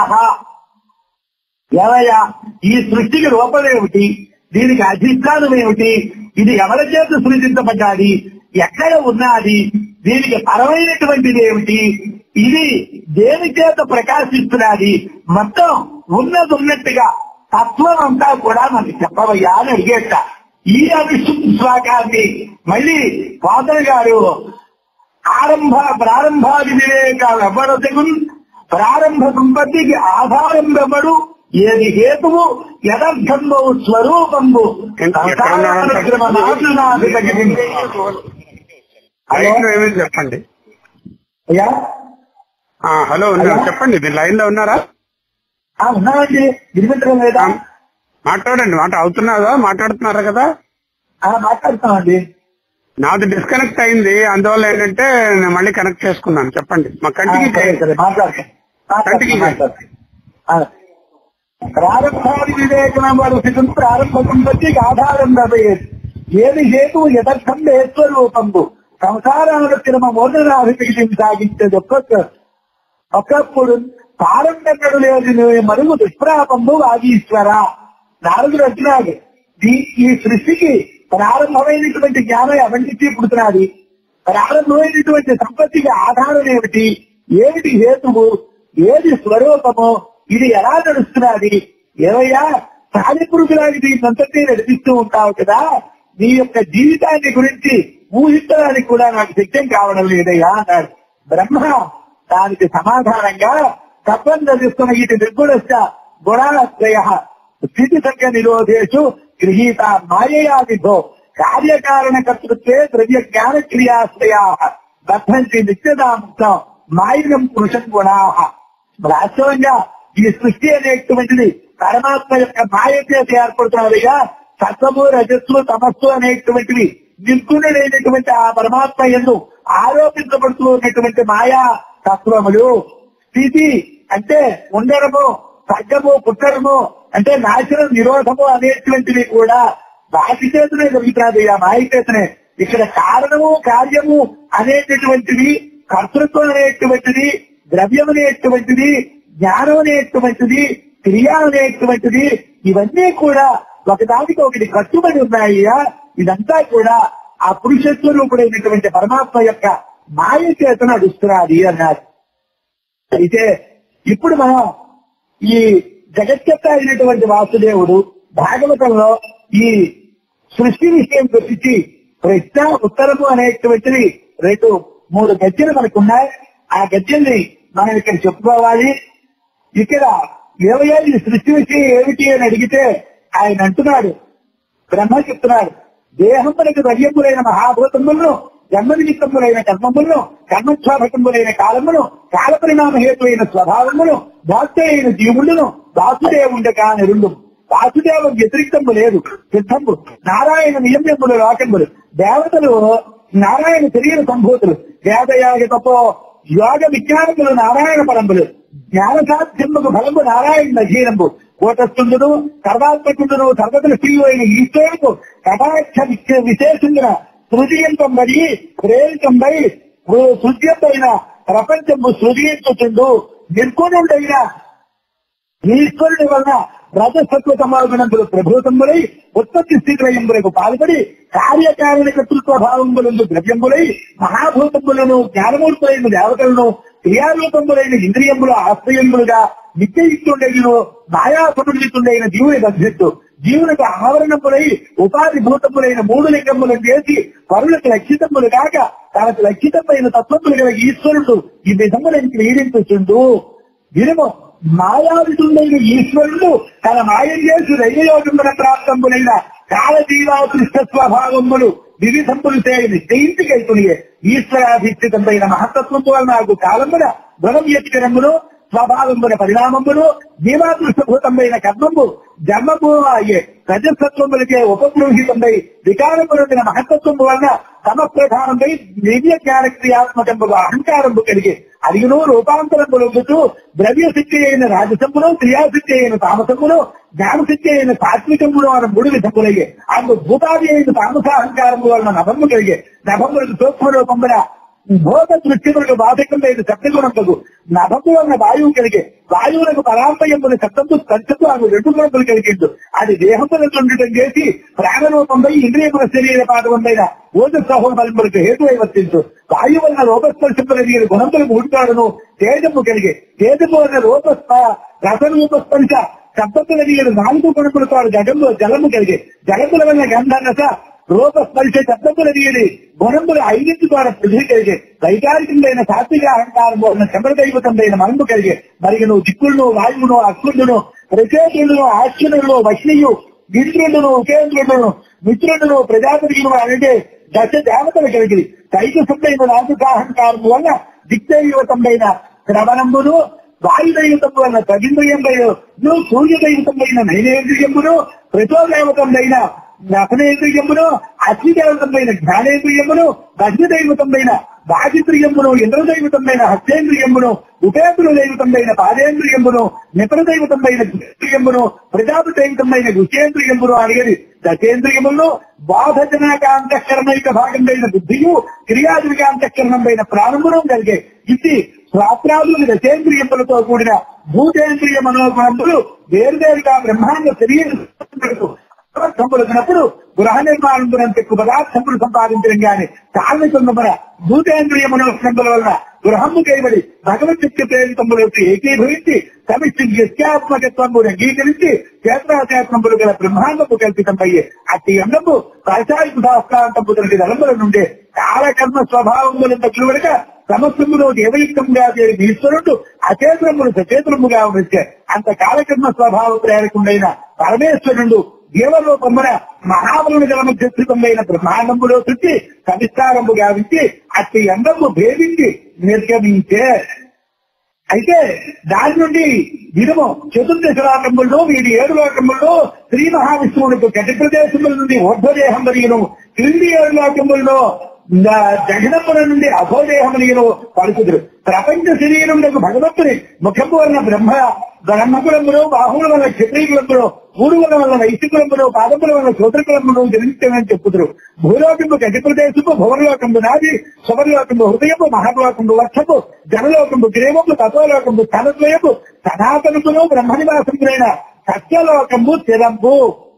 ఎవయ్యా ఈ సృష్టికి రూపం ఏమిటి దీనికి అధిష్టానం ఏమిటి ఇది ఎవరి చేత సృజించబడ్డాది ఎక్కడ ఉన్నది దీనికి పరమైనటువంటిది ఏమిటి ఇది దేని చేత ప్రకాశిస్తున్నది మొత్తం ఉన్నది ఉన్నట్టుగా తత్వం అంతా కూడా మనకి చెప్పవయ్యా అని అడిగేట ఈ అవిశుద్ధ శ్లోకాన్ని మళ్ళీ పాదర్ గారు ఆరంభ ప్రారంభాది వివేక వ్యవరతగున్ ప్రారంభ సంపత్తికి ఆధారంభమడు ఏది హేతువు యథర్థంబు స్వరూపంబు ఎక్కడ ఉన్నారంటే? లైన్ లో ఏమేమి చెప్పండి అయ్యా ఆ, హలో ఉన్నారు చెప్పండి మీరు లైన్ లో ఉన్నారా ఆ, ఉన్నామండి వినిపించడం లేదా ఆ, మాట్లాడండి మాట అవుతున్నారా మాట్లాడుతున్నారా కదా ఆ, మాట్లాడుతున్నామండి నాది డిస్కనెక్ట్ అయింది అందువల్ల ఏంటంటే నేను మళ్ళీ కనెక్ట్ చేసుకున్నాను చెప్పండి మా ఆ, కంటికి సరే సరే మాట్లాడతాం కంటికి మాట్లాడతాం ఆ. ప్రారంభాది వివేచనం వారు స్థితం ప్రారంభ సంపత్తికి ఆధారం లభయేది ఏది హేతువు యథర్థం స్వరూపంబు సంసారానుతిరమ మోదనాభిషేకం సాగించేది ఒక్కొక్క ఒకప్పుడు పారంగడు లేదు నువ్వు మరుగు దుష్ప్రాపంబు వాగీశ్వర నారదుడు వచ్చినాడు ఈ- ఈ సృష్టికి ప్రారంభమైనటువంటి జ్ఞానం ఎవరికి పుడుతున్నది ప్రారంభమైనటువంటి సంపత్తికి ఆధారం ఏమిటి ఏమిటి హేతువు ఏది స్వరూపము ఇది ఎలా నడుస్తున్నది ఏవయ్యా సాలి పురుగులాగి దీన్నంతటి నడిపిస్తూ ఉంటావు కదా నీ యొక్క జీవితాన్ని గురించి ఊహించడానికి కూడా నాకు సిద్ధం కావడం లేదయ్యా అన్నాడు బ్రహ్మ దానికి సమాధానంగా తత్వం చదివిస్తున్న ఇది నిర్గుణస్థ గుణాశ్రయ స్థితి సంఖ్య నిరోధేషు గృహీత మాయయా విభో కార్యకారణ కర్తృత్వే ద్రవ్య జ్ఞాన క్రియాశ్రయా బద్ధంతి నిత్యదాముక్తం మాయినం పురుషం గుణా వాస్తవంగా ఈ సృష్టి అనేటువంటిది పరమాత్మ యొక్క మాయ చేత ఏర్పడుతున్నదిగా సత్వము రజస్సు తమస్సు అనేటువంటివి నిర్గుణుడైనటువంటి ఆ పరమాత్మ ఎందు ఆరోపించబడుతూ ఉన్నటువంటి మాయా తత్వములు స్థితి అంటే ఉండడము తగ్గము పుట్టడము అంటే నాశనం నిరోధము అనేటువంటివి కూడా వాటి చేతనే జరుగుతుంది ఆ మాయ చేతనే ఇక్కడ కారణము కార్యము అనేటటువంటిది కర్తృత్వం అనేటువంటిది ద్రవ్యం అనేటువంటిది జ్ఞానం అనేటువంటిది క్రియ అనేటువంటిది ఇవన్నీ కూడా ఒకదానికి ఒకటి కట్టుబడి ఉన్నాయ్యా ఇదంతా కూడా ఆ పురుషస్వరూపుడైనటువంటి పరమాత్మ యొక్క మాయ చేత నడుస్తున్నది అన్నారు అయితే ఇప్పుడు మనం ఈ జగత్యత అయినటువంటి వాసుదేవుడు భాగవతంలో ఈ సృష్టి విషయం గురించి ప్రశ్న ఉత్తరము అనేటువంటిది రెండు మూడు గజ్జలు మనకున్నాయి ఆ గజ్జల్ని మనం ఇక్కడ చెప్పుకోవాలి ఇక్కడ ఏమయ్యా ఈ సృష్టి విషయం ఏమిటి అని అడిగితే ఆయన అంటున్నాడు బ్రహ్మ చెప్తున్నాడు దేహములకు ద్రవ్యములైన మహాభూతములను జన్మ నిమిత్తములైన కర్మములను కర్మస్వాభకములైన కాలమును కాల పరిణామ హేతువైన స్వభావమును వాస్తైన జీవులను వాసుదేవుండగా నిరుండు వాసుదేవం వ్యతిరిక్తము లేదు సిద్ధంబు నారాయణ నియమ్యములు లోకములు దేవతలు నారాయణ శరీర సంభూతులు వేదయాగ తపో యోగ విజ్ఞానములు నారాయణ పరంబులు జ్ఞాన సాధ్యముకు ఫలము నారాయణ నజీరంబు కూటస్థుండును సర్వాత్మకుండును సర్వదృష్టి అయిన ఈశ్వరుడు కటాక్ష విశే- విశేషంగా సృజయంపబడి ప్రేరితంపై సృజ్యమైన ప్రపంచము సృజించుతుండు నిర్గుణుడైన ఈశ్వరుడి వలన రజసత్వ సమాగుణములు ప్రభూతములై ఉత్పత్తి స్థితిలయంబులకు పాల్పడి కార్యకారణ కర్తృత్వ భావములందు ద్రవ్యములై మహాభూతములను జ్ఞానమూర్తులైన దేవతలను క్రియారూపములైన ఇంద్రియములు ఆశ్రయములుగా నిత్యయుక్తుండైన మాయా సమన్వితుండైన జీవుని బధ్యత్తు జీవునికి ఆవరణములై ఉపాధి భూతములైన మూడు లింగములను చేసి పరులకు లక్షితములు కాక తనకు లక్షితమైన తత్వములు గల ఈశ్వరుడు ఈ విధములను క్రీడించుచుండు వినుము మాయావితుండైన ఈశ్వరుడు తన మాయం చేసి రైలయోగముల ప్రాప్తములైన కాలజీవాదృష్ట స్వభావములు వివిధములు చేయని జయించికెళ్తున్నాయి ఈశ్వరాధిష్ఠితమైన మహత్తత్వము వలన నాకు కాలమున గుణవ్యక్తిరమును స్వభావమున పరిణామమును జీవాదృష్టభూతమైన కర్మము జన్మము అయ్యే రజసత్వములకే ఉపగృహితమై వికారములైన మహత్తత్వము వలన తమ ప్రధానమై దివ్య జ్ఞాన క్రియాత్మకముగా అహంకారము కలిగి అడిగిను రూపాంతరములొద్దుతూ ద్రవ్య సిద్ధి అయిన రాజసమును క్రియాసిద్ధి అయిన తామసమును జ్ఞానసిద్ధి అయిన సాత్వికములు అన్న మూడు విధములయ్యే అందు భూతాది అయిన తామస అహంకారము వలన నభము కలిగే నభములకు సూక్ష్మ రూపమున భోగ దృష్టిములకు బాధకమైన శబ్దగుణములకు నభము అన్న వాయువు కలిగే వాయువులకు పరాంపయముల శబ్దము స్పర్శకు ఆమె రెండు గుణములు కలిగిండు అది దేహములకు ఉండటం చేసి ప్రాణరూపంపై ఇంద్రియముల శరీర పాదములైన ఓజ సహోబలములకు హేతువై వర్తించు వాయువు వలన రూపస్పర్శముల గుణములు మూడుతాడును తేజము కలిగే తేజము అన్న రూపస్ప రసరూపస్పర్శ శబ్దముల నీరు నాలుగు గుణములతో జగంలో జలము కలిగే జలముల వల్ల గంధ రస రూప స్పర్శ శబ్దములు ఎదిగేది గుణములు ఐదింటి ద్వారా పృథ్వీ కలిగే వైకారికమైన సాత్విక అహంకారము ఉన్న చమరదైవతందైన మనము కలిగే మరి నువ్వు దిక్కులను వాయువును అక్కులను ప్రచేతులను ఆశ్చర్యులను వశ్నియు గిరిజనులను ఉపేంద్రులను మిత్రులను ప్రజాపతిను అంటే దశ దేవతలు కలిగి కైకసుడైన రాజుకాహంకారము వల్ల దిక్దైవతంపైన శ్రవణంబును వాయుదైవతము వల్ల తగింద్రియంపైన సూర్యదైవతంపైన నైనేంద్రియమును ప్రచోదైవతంపైన నపనేంద్రియమును అగ్నిదేవతంపైన జ్ఞానేంద్రియమును అగ్నిదైవతంపైన వాజింద్రియమును ఇంద్రదైవతంపైన హస్తేంద్రియమును ఉపేంద్ర దైవతంపైన పాదేంద్రియమును నిపరదైవతంపైన ఇంద్రియమును ప్రజాపతి దైవతంపైన విషేంద్రియమును అనేది దశేంద్రియములను బాధజనాక అంతఃకరణైక భాగంపైన బుద్ధియు క్రియాజనిక అంతఃకరణంపైన ప్రారంభం కలిగే ఇది స్వాత్రాదులు దశేంద్రియములతో కూడిన భూతేంద్రియ మనోగుణములు వేరువేరుగా బ్రహ్మాండ శరీరం సంపలుతున్నప్పుడు గృహ నిర్మాణం గురించి ఎక్కువ పదార్థములు సంపాదించడం గాని కారణికొందమన భూతేంద్రియ మనోస్కందుల వల్ల గృహము కైబడి భగవద్శక్తి ప్రేరితములకు ఏకీభవించి సమిష్టి యత్యాత్మకత్వము అంగీకరించి చేతనాచేతనములు గల బ్రహ్మాండము కల్పితమయ్యే అట్టి అన్నము ప్రాచారిక శాస్త్రాంతము తనకి దళముల నుండే కాలకర్మ స్వభావములంత కనుక సమస్తములో దేవయుక్తంగా చేరి ఈశ్వరుడు అచేతనములు సచేతనముగా వచ్చే అంత కాలకర్మ స్వభావ ప్రేరకుండైన పరమేశ్వరుడు దేవలోకమున మహాబలుని గల మధ్య స్థితమైన బ్రహ్మాండములో చుట్టి సవిస్తారము గావించి అట్టి ఎండము భేదించి నిర్గమించే అయితే దాని నుండి దినము చతుర్దశ లోకముల్లో వీడి ఏడు లోకముల్లో శ్రీ మహావిష్ణువునికి గటి ప్రదేశముల నుండి ఊర్ధ్వదేహం కలిగిన క్రింది ఏడు లోకముల్లో జగనముల నుండి అభోదేహమునిగిన పలుకుదురు ప్రపంచ శరీరములకు భగవంతుని ముఖము వలన బ్రహ్మ బ్రహ్మకులములు బాహువుల వల్ల క్షత్రియులములు మూడుగుల వల్ల వైశ్యకులములు పాదముల వల్ల శూద్రకులములు జనించమని చెప్పుదురు భూలోకము గతి ప్రదేశము భువనలోకము నాది సువర్లోకము హృదయము మహాలోకము వర్షము జనలోకము గ్రీవము తత్వలోకము స్థలద్వయము సనాతనములు బ్రహ్మనివాసములైన సత్యలోకము చిరంబు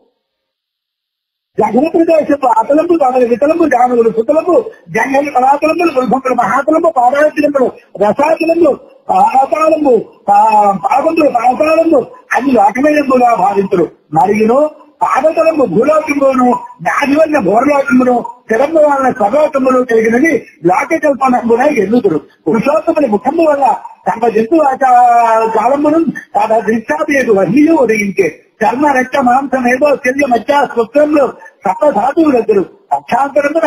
జగన ప్రదేశపు అతలము తమల వితలము జానులు సుతలము జంగలి పరాతలములు వృద్ధములు మహాతలము పాదాచలములు రసాచలము పాతాళము పాదములు పాతాళము అన్ని లోకమయముగా భావించరు మరియును పాదతలము భూలోకమును నాది వల్ల భూరలోకమును తిరము వలన సర్వోకములు కలిగినది లోక కల్పనమున ఎన్నుతురు పురుషోత్తముని ముఖము వల్ల తమ జంతు కాలమును తన దృష్టాపేటు వహియు ఉదయించే చర్మ రక్త మాంసం ఏదో శల్య మధ్య స్వప్నంలో సప్త ధాతువులందరూ పక్షాంతరమున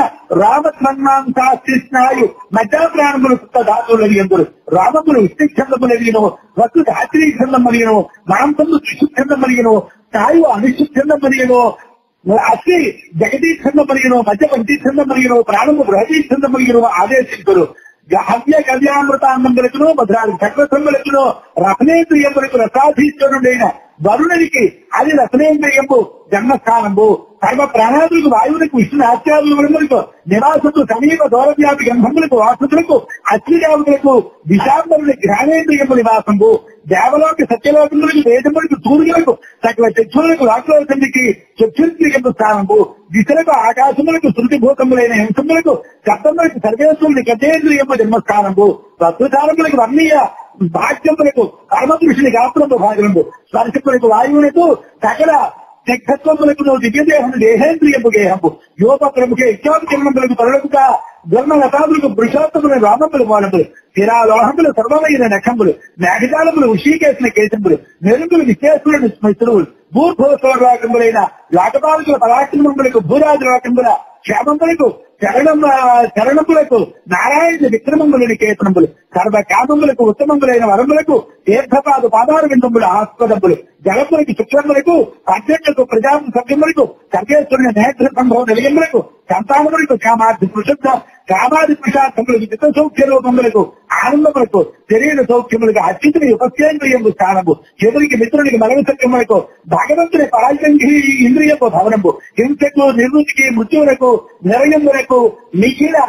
రామత్మన్మాంసాస్నాయు మధ్య ప్రాణములు సప్త ధాతువులని ఎందరు రామములు విష్ణుఛందములగినో వస్తు ధాత్రీ ఛందమలిగినో మాంసము శిశుఛందమలిగినో స్థాయు అనిశుఛందమలిగినో అస్తి జగదీ ఛందమలిగినో మధ్య పంచీ ఛందమలిగినో ప్రాణము బృహదీ ఛందమలిగినో ఆదేశించరు హవ్య కళ్యామృతాన్నందులకును మధురాలు చక్రసంగులకును రసనేంద్రియములకు రసాధీశ్వరుడైన వరుణునికి అది రసనేంద్రియము జన్మస్థానము సర్వ ప్రాణాదులకు వాయువులకు విష్ణు ఆచార్యులకు నివాసము సమీప దూరవ్యాపి గంధములకు వాసులకు అశ్విదేవతలకు దిశాంబరుల జ్ఞానేంద్రియము నివాసము దేవలోక సత్యలోకములకు వేదములకు సూర్యులకు సకల చక్షులకు లోకలోకంకి చక్షుంద్రియము స్థానము దిశలకు ఆకాశములకు శృతిభూతములైన హింసములకు శబ్దములకు సర్వేశ్వరుని గతేంద్రియము జన్మస్థానము ప్రస్తుతానములకు వర్ణీయ భాగ్యములకు కర్మదృష్టిని గాత్రము భాగము స్పర్శములకు వాయువులకు సకల శక్తత్వములకు నువ్వు దివ్యదేహము దేహేంద్రియము గేహము యోగ ప్రముఖ ఇచ్చాంతములకు తరుణముగా ధర్మ లతాదులకు పురుషోత్తములు రామములు మూలములు స్థిరాలోహములు సర్వమైన నఖములు మేఘజాలములు ఉషీకేసిన కేశములు మెరుగులు విశేషులను స్మృతులు భూభూస్వరాకములైన లాటపాలకుల పరాక్రమములకు భూరాజు రాకముల క్షేమములకు చరణం చరణములకు నారాయణ విక్రమములని కేతనములు సర్వ కామములకు ఉత్తమములైన వరములకు తీర్థపాద పాదార విందములు ఆస్పదములు జలములకు శుక్రములకు అధ్యక్షులకు ప్రజా సభ్యములకు సర్వేశ్వరుని నేత్ర సంభవ నిలయములకు సంతానములకు కామాది పురుషుద్ధ కామాది పురుషార్థములకు చిత్త సౌఖ్య రూపములకు ఆనందములకు శరీర సౌఖ్యములకు అత్యుతుని ఉపస్థేంద్రియము స్థానము ఎదురికి మిత్రునికి మరణ సత్యములకు భగవంతుని పరాజంగి ఇంద్రియపు భవనము హింసకు నిర్వృతికి మృత్యువులకు నిరయములకు నిఖిల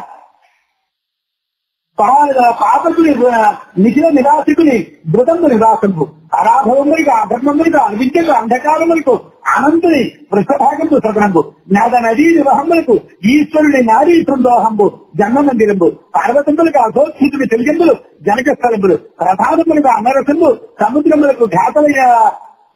పాపకుని నిఖిల నివాసికుని మృదంగు నివాసము అరాభవములకు అధర్మములకు అవిద్యకు అంధకారములకు అనంతుని పృష్ఠభాగంపు సదనంబు నాద నదీ వివాహములకు ఈశ్వరుని నారీ సందోహంబు జన్మ మందిరంబు పర్వతములకు అధోత్సుతుని తెలిగింపులు జనక స్థలములు ప్రధానములకు అమరసంబు సముద్రములకు ఘాతలయ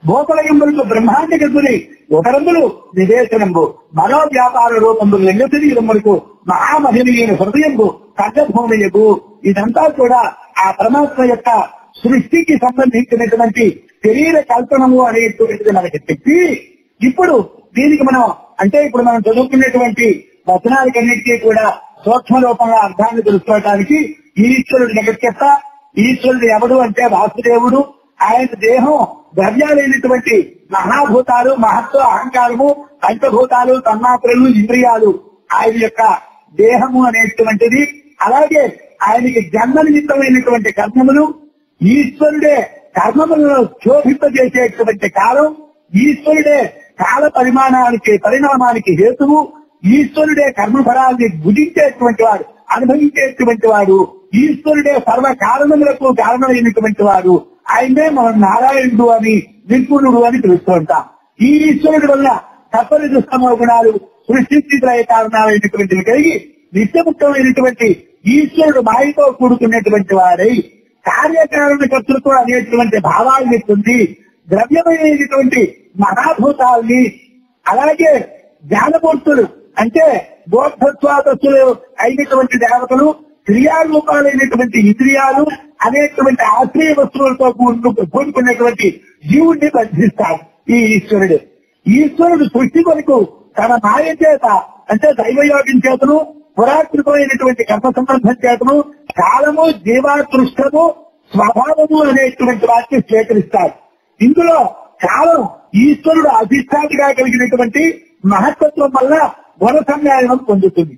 భూతలయంబులకు బ్రహ్మాండ గతుని ఒకరందులు నివేశనంబు మనో వ్యాపార రూపంబు లింగ శరీరములకు మహామహిమీయ హృదయంబు ఖడ్గభూమియకు ఇదంతా కూడా ఆ పరమాత్మ యొక్క సృష్టికి సంబంధించినటువంటి శరీర కల్పనము అనేటువంటిది మనకి చెప్పి ఇప్పుడు దీనికి మనం అంటే ఇప్పుడు మనం చదువుకునేటువంటి వచనాలకన్నిటికీ కూడా సూక్ష్మ రూపంగా అర్థాన్ని తెలుసుకోవడానికి ఈశ్వరుడు జగత్యత ఈశ్వరుడు ఎవడు అంటే వాసుదేవుడు ఆయన దేహం ద్రవ్యాలైనటువంటి మహాభూతాలు మహత్వ అహంకారము పంచభూతాలు తన్మాత్రలు ఇంద్రియాలు ఆయన యొక్క దేహము అనేటువంటిది అలాగే ఆయనకి జన్మ నిమిత్తమైనటువంటి కర్మములు ఈశ్వరుడే కర్మములను శోభింపజేసేటువంటి కాలం ఈశ్వరుడే కాల పరిమాణానికి పరిణామానికి హేతువు ఈశ్వరుడే కర్మఫలాన్ని భుజించేటువంటి వాడు అనుభవించేటువంటి వాడు ఈశ్వరుడే సర్వ కారణములకు కారణమైనటువంటి వాడు ఆయనే మనం నారాయణుడు అని నిర్గుణుడు అని పిలుస్తూ ఉంటాం ఈ ఈశ్వరుడు వల్ల తప్పని దుస్తమ గుణాలు సృష్టించిన కారణాలైనటువంటివి కలిగి నిత్యముక్తమైనటువంటి ఈశ్వరుడు మాయతో కూడుకున్నటువంటి వాడై కార్యకారణ కర్తృత్వం అనేటువంటి భావాల్ని పొంది ద్రవ్యమైనటువంటి మహాభూతాల్ని అలాగే జ్ఞానమూర్తులు అంటే బోధత్వాదస్సులు అయినటువంటి దేవతలు క్రియారూపాలైనటువంటి ఇంద్రియాలు అనేటువంటి ఆశ్రయ వస్తువులతో కూడుకు- కూడుకున్నటువంటి జీవుణ్ణి బంధిస్తాడు ఈ ఈశ్వరుడు ఈశ్వరుడు సృష్టి కొరకు తన మాయ చేత అంటే దైవయోగం చేతను పురాకృతమైనటువంటి కర్మ సంబంధం చేతను కాలము జీవాతృష్టము స్వభావము అనేటువంటి వాటిని స్వీకరిస్తాడు ఇందులో కాలం ఈశ్వరుడు అధిష్టాతిగా కలిగినటువంటి మహత్తత్వం వల్ల గుణ సన్యాయం పొందుతుంది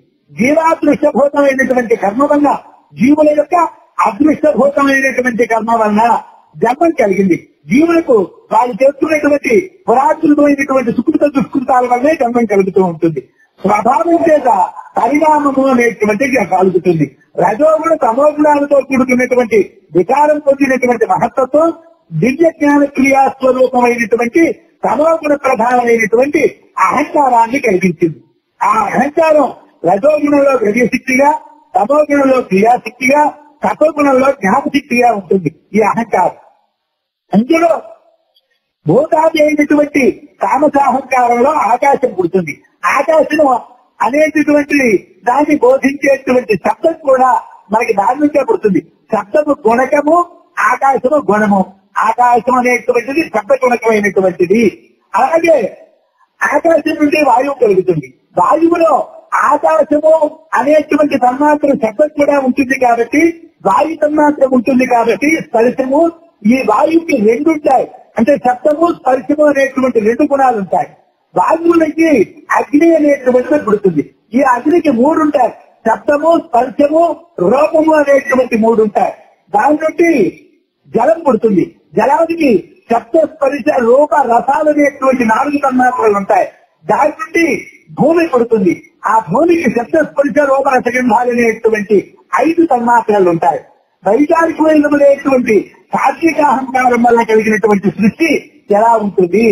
జీవాదృష్టభూతమైనటువంటి కర్మ వల్ల జీవుల యొక్క అదృష్టభూతమైనటువంటి కర్మ వలన జన్మం కలిగింది జీవులకు వాళ్ళు చేస్తున్నటువంటి పురాతనమైనటువంటి సుకృత దుష్కృతాల వల్లే జన్మం కలుగుతూ ఉంటుంది స్వభావం చేత పరిణామము అనేటువంటి కలుగుతుంది రజోగుణ తమోగుణాలతో కూడుకున్నటువంటి వికారం పొందినటువంటి మహత్తత్వం దివ్య జ్ఞాన క్రియా స్వరూపమైనటువంటి తమోగుణ ప్రధానమైనటువంటి అహంకారాన్ని కలిగించింది ఆ అహంకారం రజోగుణంలో ద్రవ్యశక్తిగా తమోగుణంలో క్రియాశక్తిగా సత్వగుణంలో జ్ఞాపశక్తిగా ఉంటుంది ఈ అహంకారం అందులో భూతాది అయినటువంటి కామసాహంకారంలో ఆకాశం పుడుతుంది ఆకాశం అనేటటువంటి దాన్ని బోధించేటువంటి శబ్దం కూడా మనకి దాని నుంచే పుడుతుంది శబ్దము గుణకము ఆకాశము గుణము ఆకాశం అనేటువంటిది శబ్ద గుణకమైనటువంటిది అలాగే ఆకాశం నుండి వాయువు కలుగుతుంది వాయువులో ఆకాశము అనేటువంటి తన్మాత్ర శబ్దం కూడా ఉంటుంది కాబట్టి వాయు తన్మాత్రం ఉంటుంది కాబట్టి స్పర్శము ఈ వాయువుకి రెండు ఉంటాయి అంటే శబ్దము స్పర్శము అనేటువంటి రెండు గుణాలు ఉంటాయి వాయువులకి అగ్ని అనేటువంటిది పుడుతుంది ఈ అగ్నికి మూడు ఉంటాయి శబ్దము స్పర్శము రూపము అనేటువంటి మూడు ఉంటాయి దాని నుండి జలం పుడుతుంది జలానికి శబ్ద స్పర్శ రూప రసాలు అనేటువంటి నాలుగు తన్మాత్రలు ఉంటాయి దాని నుండి భూమి పుడుతుంది ఆ భూమికి శబ్ద స్పర్శ రూప రసగంధాలు అనేటువంటి ఐదు తన్మాత్రలు ఉంటాయి వైచారికమైనటువంటి సాత్విక అహంకారం వల్ల కలిగినటువంటి సృష్టి ఎలా ఉంటుంది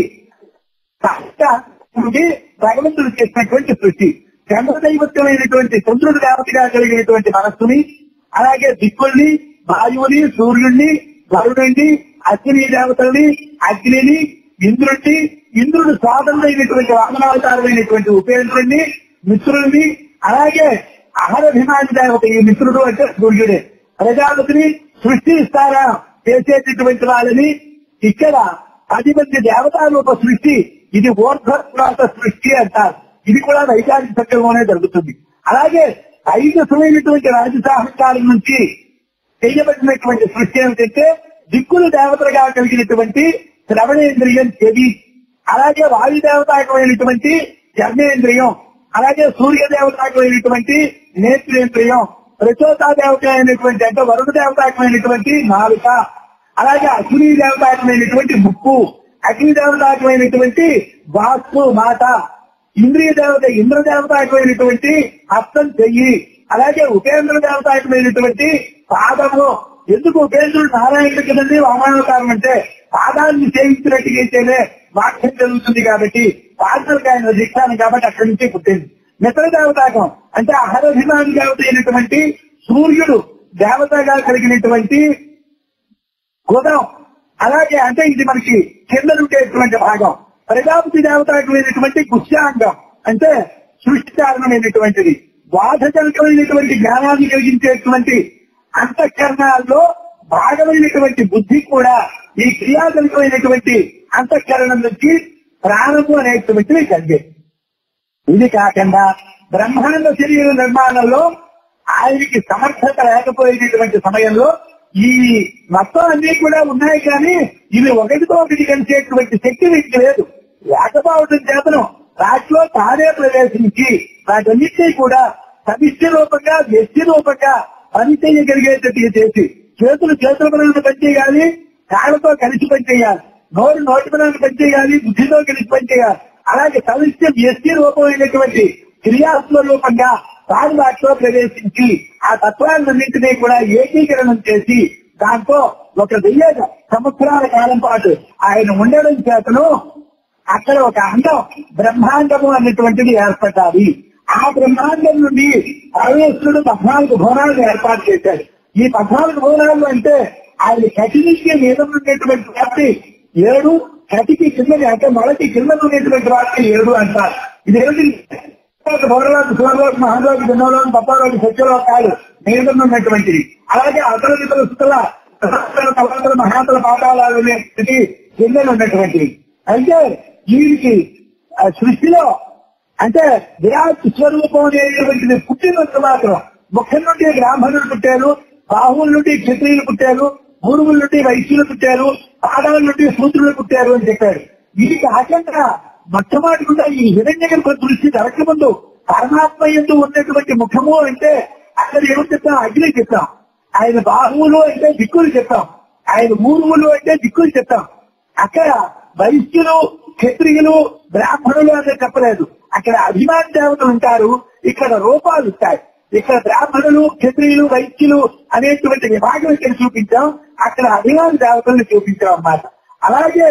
సాత్విక నుండి భగవంతుడు చేసినటువంటి సృష్టి చంద్రదైవత్వమైనటువంటి చంద్రుడు దేవతగా కలిగినటువంటి మనస్సుని అలాగే దిక్కుల్ని వాయువుని సూర్యుడిని వరుణుడిని అగ్ని దేవతల్ని అగ్నిని ఇంద్రుడిని ఇంద్రుడు స్వాతంత్రైనటువంటి వామనావతారమైనటువంటి ఉపేంద్రుడిని మిత్రుల్ని అలాగే అహరభిమాని దేవత ఈ మిత్రుడు అంటే సూర్యుడే ప్రజాపతిని సృష్టిస్తారా చేసేటటువంటి వాళ్ళని ఇక్కడ పది మంది దేవతా రూప సృష్టి ఇది ఊర్ధ్వప్రాత సృష్టి అంటారు ఇది కూడా వైచారిక చక్రంలోనే జరుగుతుంది అలాగే ఐదసమైనటువంటి రాజసాహకారం నుంచి చేయబడినటువంటి సృష్టి ఏమిటంటే దిక్కులు దేవతలుగా కలిగినటువంటి శ్రవణేంద్రియం చెవి అలాగే వాయు దేవతాకమైనటువంటి జర్మేంద్రియం అలాగే సూర్య దేవతాకమైనటువంటి నేత్రేంద్రియం ప్రచోతా దేవత అయినటువంటి అంటే వరుణ దేవతాకమైనటువంటి నాలుక అలాగే అగ్ని దేవతాకమైనటువంటి ముక్కు అగ్ని దేవతాకమైనటువంటి వాస్తు మాట ఇంద్రియ దేవత ఇంద్ర దేవతాకమైనటువంటి హస్తం చెయ్యి అలాగే ఉపేంద్ర దేవతాకమైనటువంటి పాదము ఎందుకు ఉపేంద్రుడు నారాయణుడి కిందండి వామానవతారం అంటే పాదాన్ని సేవించినట్టుగైతేనే వాక్యం జరుగుతుంది కాబట్టి పాదాలకు ఆయన దిక్షాను కాబట్టి అక్కడి నుంచి పుట్టింది మిత్ర దేవతాకం అంటే అహరభిమాని దేవత అయినటువంటి సూర్యుడు దేవతగా కలిగినటువంటి గుణం అలాగే అంటే ఇది మనకి కింద ఉండేటువంటి భాగం ప్రజాపతి దేవతకమైనటువంటి గుష్యాంగం అంటే సృష్టి కారణమైనటువంటిది బాధజనకమైనటువంటి జ్ఞానాన్ని కలిగించేటువంటి అంతఃకరణాల్లో భాగమైనటువంటి బుద్ధి కూడా ఈ క్రియాజనకమైనటువంటి అంతఃకరణం నుంచి ప్రాణము అనేటువంటివి కలిగేది ఇది కాకుండా బ్రహ్మాండ శరీర నిర్మాణంలో ఆయనకి సమర్థత లేకపోయేటటువంటి సమయంలో ఈ మొత్తం అన్ని కూడా ఉన్నాయి కానీ ఇవి ఒకటితో ఒకటి కలిసేటువంటి శక్తి వీటికి లేదు లేకపోవడం చేతను వాటిలో తానే ప్రవేశించి వాటన్నిటినీ కూడా సమిష్టి రూపంగా వ్యక్తి రూపంగా పని చేయగలిగేటట్టు చేసి చేతులు చేతుల పనులను పనిచేయాలి కాళ్ళతో కలిసి పనిచేయాలి నోరు నోటి పనులను పనిచేయాలి బుద్ధితో కలిసి పనిచేయాలి అలాగే సమిష్టి వ్యక్తి రూపమైనటువంటి క్రియాస్వరూపంగా తాను వాటిలో ప్రవేశించి ఆ తత్వాలన్నింటినీ కూడా ఏకీకరణం చేసి దాంతో ఒక వెయ్యి సంవత్సరాల కాలం పాటు ఆయన ఉండడం చేతను అక్కడ ఒక అండం బ్రహ్మాండము అన్నటువంటిది ఏర్పడాలి ఆ బ్రహ్మాండం నుండి పరమేశ్వరుడు పద్నాలుగు భవనాలను ఏర్పాటు చేశాడు ఈ పద్నాలుగు భవనాలు అంటే ఆయన కటినికి మీద ఉండేటువంటి వాటి ఏడు కటికి కింద అంటే మొదటి కింద ఉండేటువంటి వాటిని ఏడు అంటారు ఇది ఏమిటి భవనాలు శివలోకి మహాలోకి జన్మలోకి పప్పాలోకి సత్యలోకాలు మీద ఉన్నటువంటిది అలాగే అతల ఇతర స్థుల తలంతల మహాతల పాఠాలు అనేటువంటి కింద ఉన్నటువంటివి అయితే వీరికి ఆ సృష్టిలో అంటే విరాట్ స్వరూపం అనేటువంటిది పుట్టినంత మాత్రం ముఖం నుండి బ్రాహ్మణులు పుట్టారు బాహువుల నుండి క్షత్రియులు పుట్టారు గురువుల నుండి వైశ్యులు పుట్టారు పాదాల నుండి సూత్రులు పుట్టారు అని చెప్పారు ఇది కాకుండా మొట్టమొదటిగా ఈ హిరణ్య గర్భ దృష్టి జరగకముందు పరమాత్మ ఎందు ఉన్నటువంటి ముఖము అంటే అక్కడ ఏమని చెప్తాం అగ్ని చెప్తాం ఆయన బాహువులు అంటే దిక్కులు చెప్తాం ఆయన ఊరువులు అంటే దిక్కులు చెప్తాం అక్కడ వైశ్యులు క్షత్రియులు బ్రాహ్మణులు అనేది చెప్పలేదు అక్కడ అభిమాన దేవతలు ఉంటారు ఇక్కడ రూపాలు ఉంటాయి ఇక్కడ బ్రాహ్మణులు క్షత్రియులు వైశ్యులు అనేటువంటి విభాగం ఇక్కడ చూపించాం అక్కడ అభిమాన దేవతలను చూపించాం అన్నమాట అలాగే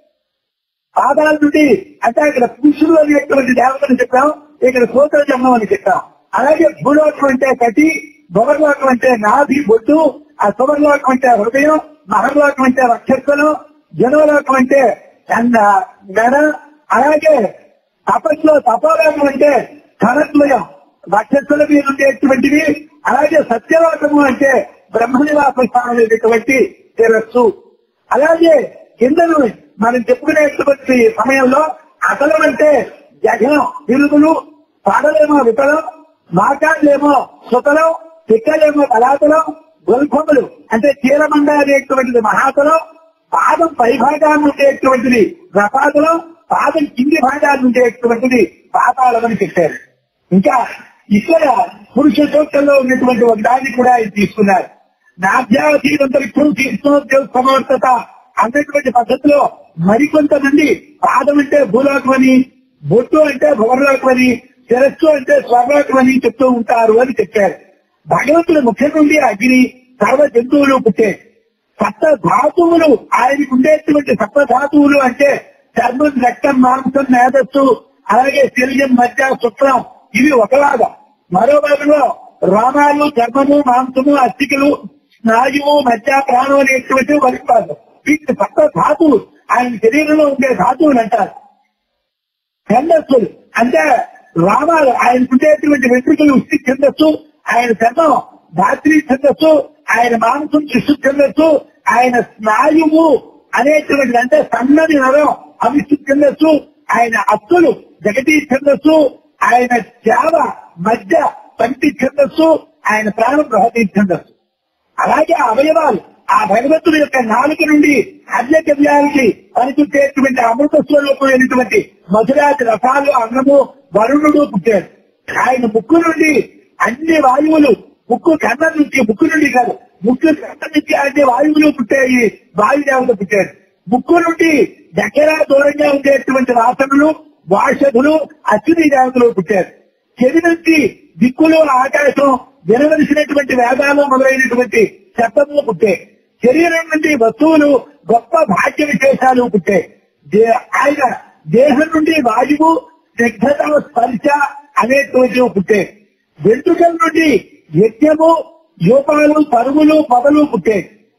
పాదాల నుండి అంటే అక్కడ పురుషులు అనేటువంటి దేవతలు చెప్పాం ఇక్కడ సూత్ర జన్మం అని చెప్పాం అలాగే భూలోకం అంటే కటి బొగర్లోకం అంటే నాభి బొట్టు ఆ సువర్లోకం అంటే హృదయం మహర్లోకం అంటే వక్షస్థలం జనలోకం అంటే చంద గడ అలాగే తపస్సులో తపోలోకం అంటే ధనత్వయం వక్షస్థల మీద ఉండేటువంటివి అలాగే సత్యలోకము అంటే బ్రహ్మనివాస స్థానం అనేటువంటి శిరస్సు అలాగే కిందను మనం చెప్పుకునేటువంటి సమయంలో అసలం అంటే జగనం తిరుగులు పాడలేమో వితలం మాకాళ్ళేమో సుతలం తిక్కలేమో పలాతలం గొల్ఫములు అంటే చీరమండ అనేటువంటిది మహాతలం పాదం పై భాగాన్ని ఉండేటువంటిది రపాతలం పాదం కింది భాగాన్ని ఉండేటువంటిది పాతాళం అని చెప్పారు ఇంకా ఇక్కడ పురుష సూత్రంలో ఉన్నటువంటి ఒక దాన్ని కూడా ఆయన తీసుకున్నారు నాభ్యాధీనంతరిక్షం తీసుకో సమర్థత అన్నటువంటి పద్ధతిలో మరికొంతమంది పాదం అంటే భూలోకం అని బొట్టు అంటే భువర్లోకం అని శిరస్సు అంటే స్వర్లోకం అని చెప్తూ ఉంటారు అని చెప్పారు భగవంతుడు ముఖ్యం నుండి అగ్ని సర్వ జంతువులు పుట్టే సప్త ధాతువులు ఆయనకు ఉండేటువంటి సప్త ధాతువులు అంటే చర్మం రక్తం మాంసం మేధస్సు అలాగే శల్యం మధ్య శుక్రం ఇవి ఒకలాగా మరో భాగంలో రోమాలు చర్మము మాంసము అస్థికలు స్నాయువు మధ్య ప్రాణం అనేటువంటి వరిపాలు వీటిని సప్త ధాతువులు ఆయన శరీరంలో ఉండే ధాతువులు అంటారు ఛందస్సులు అంటే రామాలు ఆయన ఉండేటువంటి వెంట్రుకలు ఉష్టి ఛందస్సు ఆయన చర్మం ధాత్రి ఛందస్సు ఆయన మాంసం శిశు ఛందస్సు ఆయన స్నాయువు అనేటువంటిది అంటే సన్నది నరం అవిష్టి ఛందస్సు ఆయన అత్తులు జగతి ఛందస్సు ఆయన చావ మధ్య పంటి ఛందస్సు ఆయన ప్రాణం బృహతి ఛందస్సు అలాగే అవయవాలు ఆ భగవంతుడి యొక్క నాలుక నుండి అర్యకవ్యానికి పనిచుట్టేటువంటి అమృత స్వరూపమైనటువంటి మధురాతి రసాలు అన్నము వరుణుడు పుట్టాడు ఆయన ముక్కు నుండి అన్ని వాయువులు ముక్కు కన్నం నుంచి ముక్కు నుండి కాదు ముక్కు కన్నం నుంచి అన్ని వాయువులు పుట్టాయి వాయుదేవత పుట్టాడు ముక్కు నుండి దగ్గర దూరంగా ఉండేటువంటి వాసనలు వాషధులు అశ్విని దేవతలు పుట్టారు చెవి నుంచి దిక్కులు ఆకాశం వినవలసినటువంటి వేదాలు మొదలైనటువంటి శబ్దములు పుట్టే శరీరం నుండి వస్తువులు గొప్ప భాగ్య విశేషాలు పుట్టే దే- ఆయన దేహం నుండి వాయువు స్నిగ్ధత స్పర్శ అనేటువంటివి పుట్టే వెంట్రుకల నుండి యజ్ఞము యూపాలు పరుగులు పొదలు పుట్టే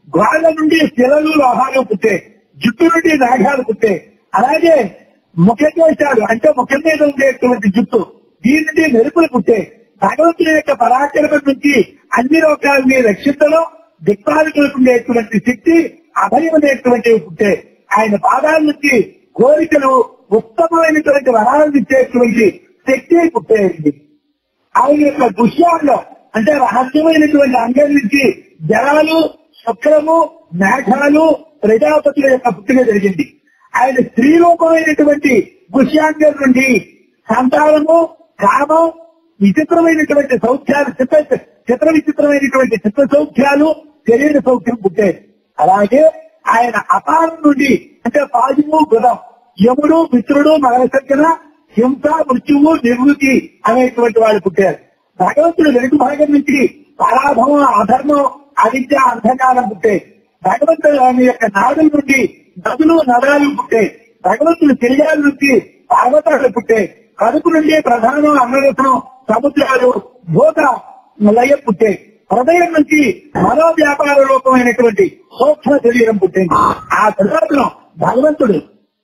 గోడల నుండి శిలలు లోహాలు పుట్టే జుట్టు నుండి నాగాలు పుట్టే అలాగే ముఖకేశాలు అంటే ముఖం మీద ఉండేటువంటి జుట్టు దీని నుండి మెరుపులు పుట్టే భగవంతుని యొక్క పరాక్రమం నుంచి అన్ని లోకాలని రక్షించడం దిక్పాలకులకు ఉండేటువంటి శక్తి అభయం అనేటువంటివి పుట్టే ఆయన పాదాల నుంచి కోరికలు ఉత్తమమైనటువంటి వరాలను ఇచ్చేటువంటి శక్తి పుట్టేది ఆయన యొక్క దృశ్యాల్లో అంటే రహస్యమైనటువంటి అంగం నుంచి జలాలు శుక్రము మేఘాలు ప్రజాపతుల యొక్క పుట్టుక జరిగింది ఆయన స్త్రీ రూపమైనటువంటి గుష్యాంగం నుండి సంతానము కామం విచిత్రమైనటువంటి సౌఖ్యాలు చిత్ర చిత్ర విచిత్రమైనటువంటి చిత్ర సౌఖ్యాలు శరీర సౌఖ్యం పుట్టాయి అలాగే ఆయన అపారం నుండి అంటే పాజువు గుణం యముడు మిత్రుడు మగనసర్జన హింస మృత్యువు నిర్వృతి అనేటువంటి వాళ్ళు పుట్టారు భగవంతుడు వెనుక భాగం నుంచి పరాభవం అధర్మం అవిద్య అంధకారం పుట్టే భగవంతుడు ఆయన యొక్క నాడుల నుండి నదులు నదాలు పుట్టే భగవంతుడు శరీరాల నుంచి పర్వతాలు పుట్టే కడుపు నుండి ప్రధానం అన్నరసనం సముద్రాలు భూత లయ పుట్టే హృదయం నుంచి మనో వ్యాపార రూపమైనటువంటి సూక్ష్మ శరీరం పుట్టింది ఆ తరువాతలో భగవంతుడు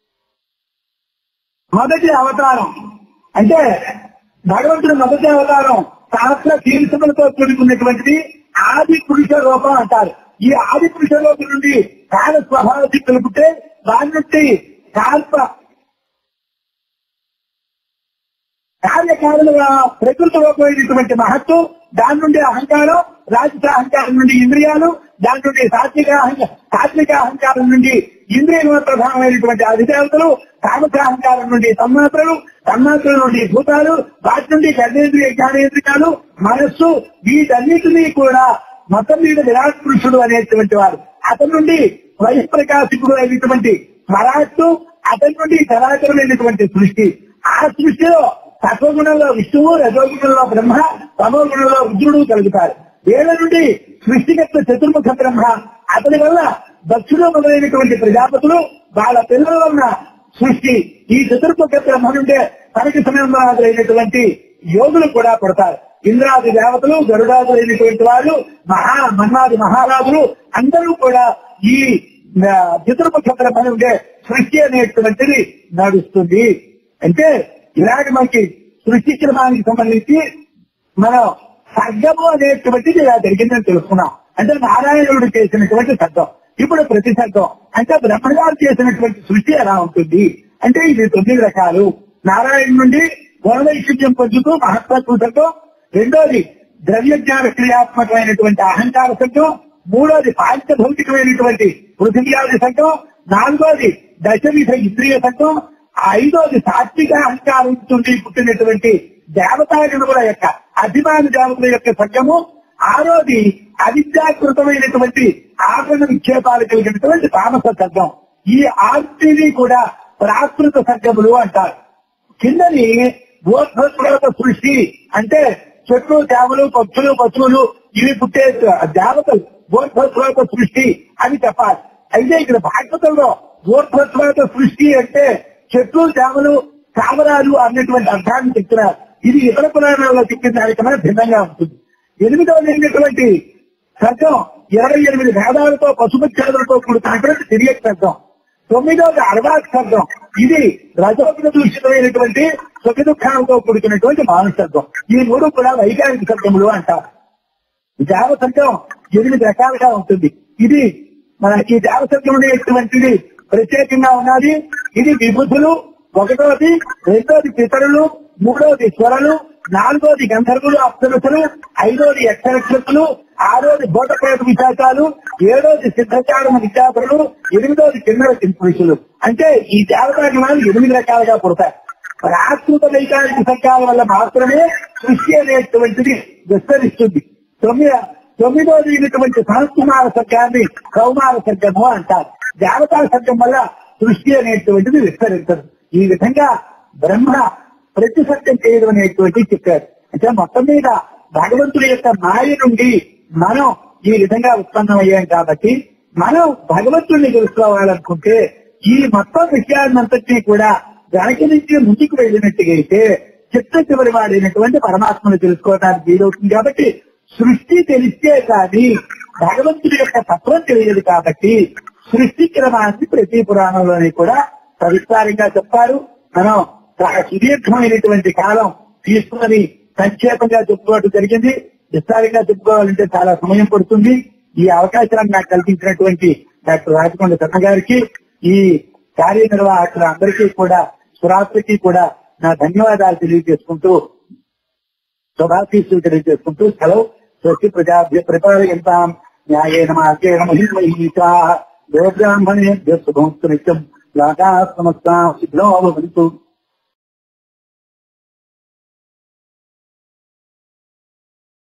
మొదటి అవతారం అంటే భగవంతుడు మొదటి అవతారం శాస్త్ర తీర్థములతో కూడుకున్నటువంటిది ఆది పురుష రూపం అంటారు ఈ ఆది పురుష రూపం నుండి కాల స్వభావ శక్తులు పుట్టే దాని నుండి కాల్ప కార్యకారులుగా ప్రకృతి రూపమైనటువంటి మహత్తు దాని నుండి అహంకారం రాజస అహంకారం నుండి ఇంద్రియాలు దాని నుండి సాత్విక అహంకారం సాత్విక అహంకారం నుండి ఇంద్రియ ప్రధానమైనటువంటి అధిదేవతలు తామస అహంకారం నుండి తన్మాత్రలు తన్మాత్రల నుండి భూతాలు వాటి నుండి కర్ణేంద్రియ జ్ఞానేంద్రియాలు మనస్సు వీటన్నిటినీ కూడా మొత్తం మీద విరాట్ పురుషుడు అనేటువంటి వారు అతని నుండి స్వయప్రకాశకుడు అయినటువంటి స్వరాట్టు అతని నుండి చరాచరమైనటువంటి సృష్టి ఆ సృష్టిలో సత్వగుణంలో విష్ణువు రజోగుణంలో బ్రహ్మ తమోగుణంలో రుద్రుడు కలుగుతారు వీళ్ళ నుండి సృష్టికర్త చతుర్ముఖ బ్రహ్మ అతని వల్ల దక్షుడు మొదలైనటువంటి ప్రజాపతులు వాళ్ళ పిల్లల వలన సృష్టి ఈ చతుర్ముఖ బ్రహ్మ నుండే తనకి సమయంలోనైనటువంటి యోగులు కూడా పడతారు ఇంద్రాది దేవతలు గరుడాదులైనటువంటి వారు మహా మన్నాది మహారాజులు అందరూ కూడా ఈ ఆ, చతుర్ముఖ బ్రహ్మ నుండే సృష్టి అనేటువంటిది నడుస్తుంది అంటే ఇలాగ మనకి సృష్టి క్రమానికి సంబంధించి మనం సర్గము అనేటువంటిది ఇలా జరిగిందని తెలుసుకున్నాం అంటే నారాయణుడు చేసినటువంటి సర్గం ఇప్పుడు ప్రతి సర్గం అంటే బ్రహ్మగారు చేసినటువంటి సృష్టి ఎలా ఉంటుంది అంటే ఇది తొమ్మిది రకాలు నారాయణ నుండి గుణవైశిష్యం పొందుతూ మహత్వత్వ సర్గం రెండోది ద్రవ్యజ్ఞాన క్రియాత్మకమైనటువంటి అహంకార సర్గం మూడోది పాంచభౌతికమైనటువంటి పృథివ్యాది సర్గం నాలుగోది దశవిధ ఇంద్రియ సర్గం ఐదోది సాత్విక అహంకారం నుండి పుట్టినటువంటి దేవతాగణముల యొక్క అభిమాన దేవతల యొక్క సర్గము ఆరోది అవిద్యాకృతమైనటువంటి ఆభరణ నిక్షేపాలు కలిగినటువంటి తామస సర్గం ఈ ఆర్తిని కూడా ప్రాకృత సర్గములు అంటారు కిందని భూస్వత సృష్టి అంటే చెట్లు చేమలు పక్షులు పశువులు ఇవి పుట్టే దేవతలు భూస్వత సృష్టి అని చెప్పాలి అయితే ఇక్కడ భాగవతంలో భూస్వత సృష్టి అంటే చెట్లు చేమలు తామరాలు అన్నటువంటి అర్థాన్ని చెప్తున్నారు ఇది ఇతర పురాణాల్లో చెప్పిన దానికన్నా భిన్నంగా ఉంటుంది ఎనిమిదవ జరిగినటువంటి సర్గం ఇరవై ఎనిమిది వేదాలతో పశుపక్షాదులతో కూడుతున్నటువంటి తిరిగే సర్గం తొమ్మిదవది అరవాక్ సర్గం ఇది రజోగుణ దూషితమైనటువంటి సుఖ దుఃఖాలతో కూడుకున్నటువంటి మానవ సర్గం ఈ మూడు కూడా వైకారిక సర్గములు అంటారు దేవ సర్గం ఎనిమిది రకాలుగా ఉంటుంది ఇది మన ఈ దేవ సర్గం అనేటువంటిది ప్రత్యేకంగా ఉన్నది ఇది విభూతులు ఒకటోది రెండోది పితరులు మూడోది స్వరలు నాలుగోది గంధర్వులు అప్సరసులు ఐదోది యక్షరక్షకులు ఆరోది బోటప్రేత విశాఖాలు ఏడోది సిద్ధచారణ విశాఖలు ఎనిమిదోది కిన్నర పురుషులు అంటే ఈ దేవతాగణాలు ఎనిమిది రకాలుగా పుడతాయి ప్రాకృత వైకారిక సర్గాల వల్ల మాత్రమే సృష్టి అనేటువంటిది విస్తరిస్తుంది తొమ్మిది తొమ్మిదోది అయినటువంటి సంస్కుమార సర్గాన్ని కౌమార సర్గము అంటారు దేవతా సర్గం వల్ల సృష్టి అనేటువంటిది విస్తరించదు ఈ విధంగా బ్రహ్మ ప్రతి సత్యం చేయడం అనేటువంటి చెప్పారు అంటే మొత్తం మీద భగవంతుడి యొక్క మాయ నుండి మనం ఈ విధంగా ఉత్పన్నమయ్యాం కాబట్టి మనం భగవంతుడిని తెలుసుకోవాలనుకుంటే ఈ మొత్తం విషయాన్నంతటినీ కూడా వెనక నుంచి ముందుకు వెళ్ళినట్టుగా అయితే చిత్త చివరి వాడైనటువంటి పరమాత్మను తెలుసుకోవడానికి వీలవుతుంది కాబట్టి సృష్టి తెలిస్తే కానీ భగవంతుడి యొక్క తత్వం తెలియదు కాబట్టి సృష్టి క్రమాన్ని ప్రతి పురాణంలోని కూడా సవిస్తారంగా చెప్పారు మనం చాలా సుదీర్ఘమైనటువంటి కాలం తీసుకుని సంక్షేపంగా చెప్పుకోవడం జరిగింది విస్తారంగా చెప్పుకోవాలంటే చాలా సమయం పడుతుంది ఈ అవకాశాన్ని నాకు కల్పించినటువంటి డాక్టర్ రాజకొండ కన్న గారికి ఈ కార్యనిర్వాహకులందరికీ కూడా సురాత్రికి కూడా నా ధన్యవాదాలు తెలియజేసుకుంటూ శుభాశీస్సులు తెలియజేసుకుంటూ సెలవు స్వస్తి ప్రజాభ్య ప్రపారయంతాం న్యాయేన మార్గేణ మహిమహీతా గోబ్రాహ్మణేభ్య శుభంస్తు నిత్యం లోకా సమస్తా సిద్ధో భవంతు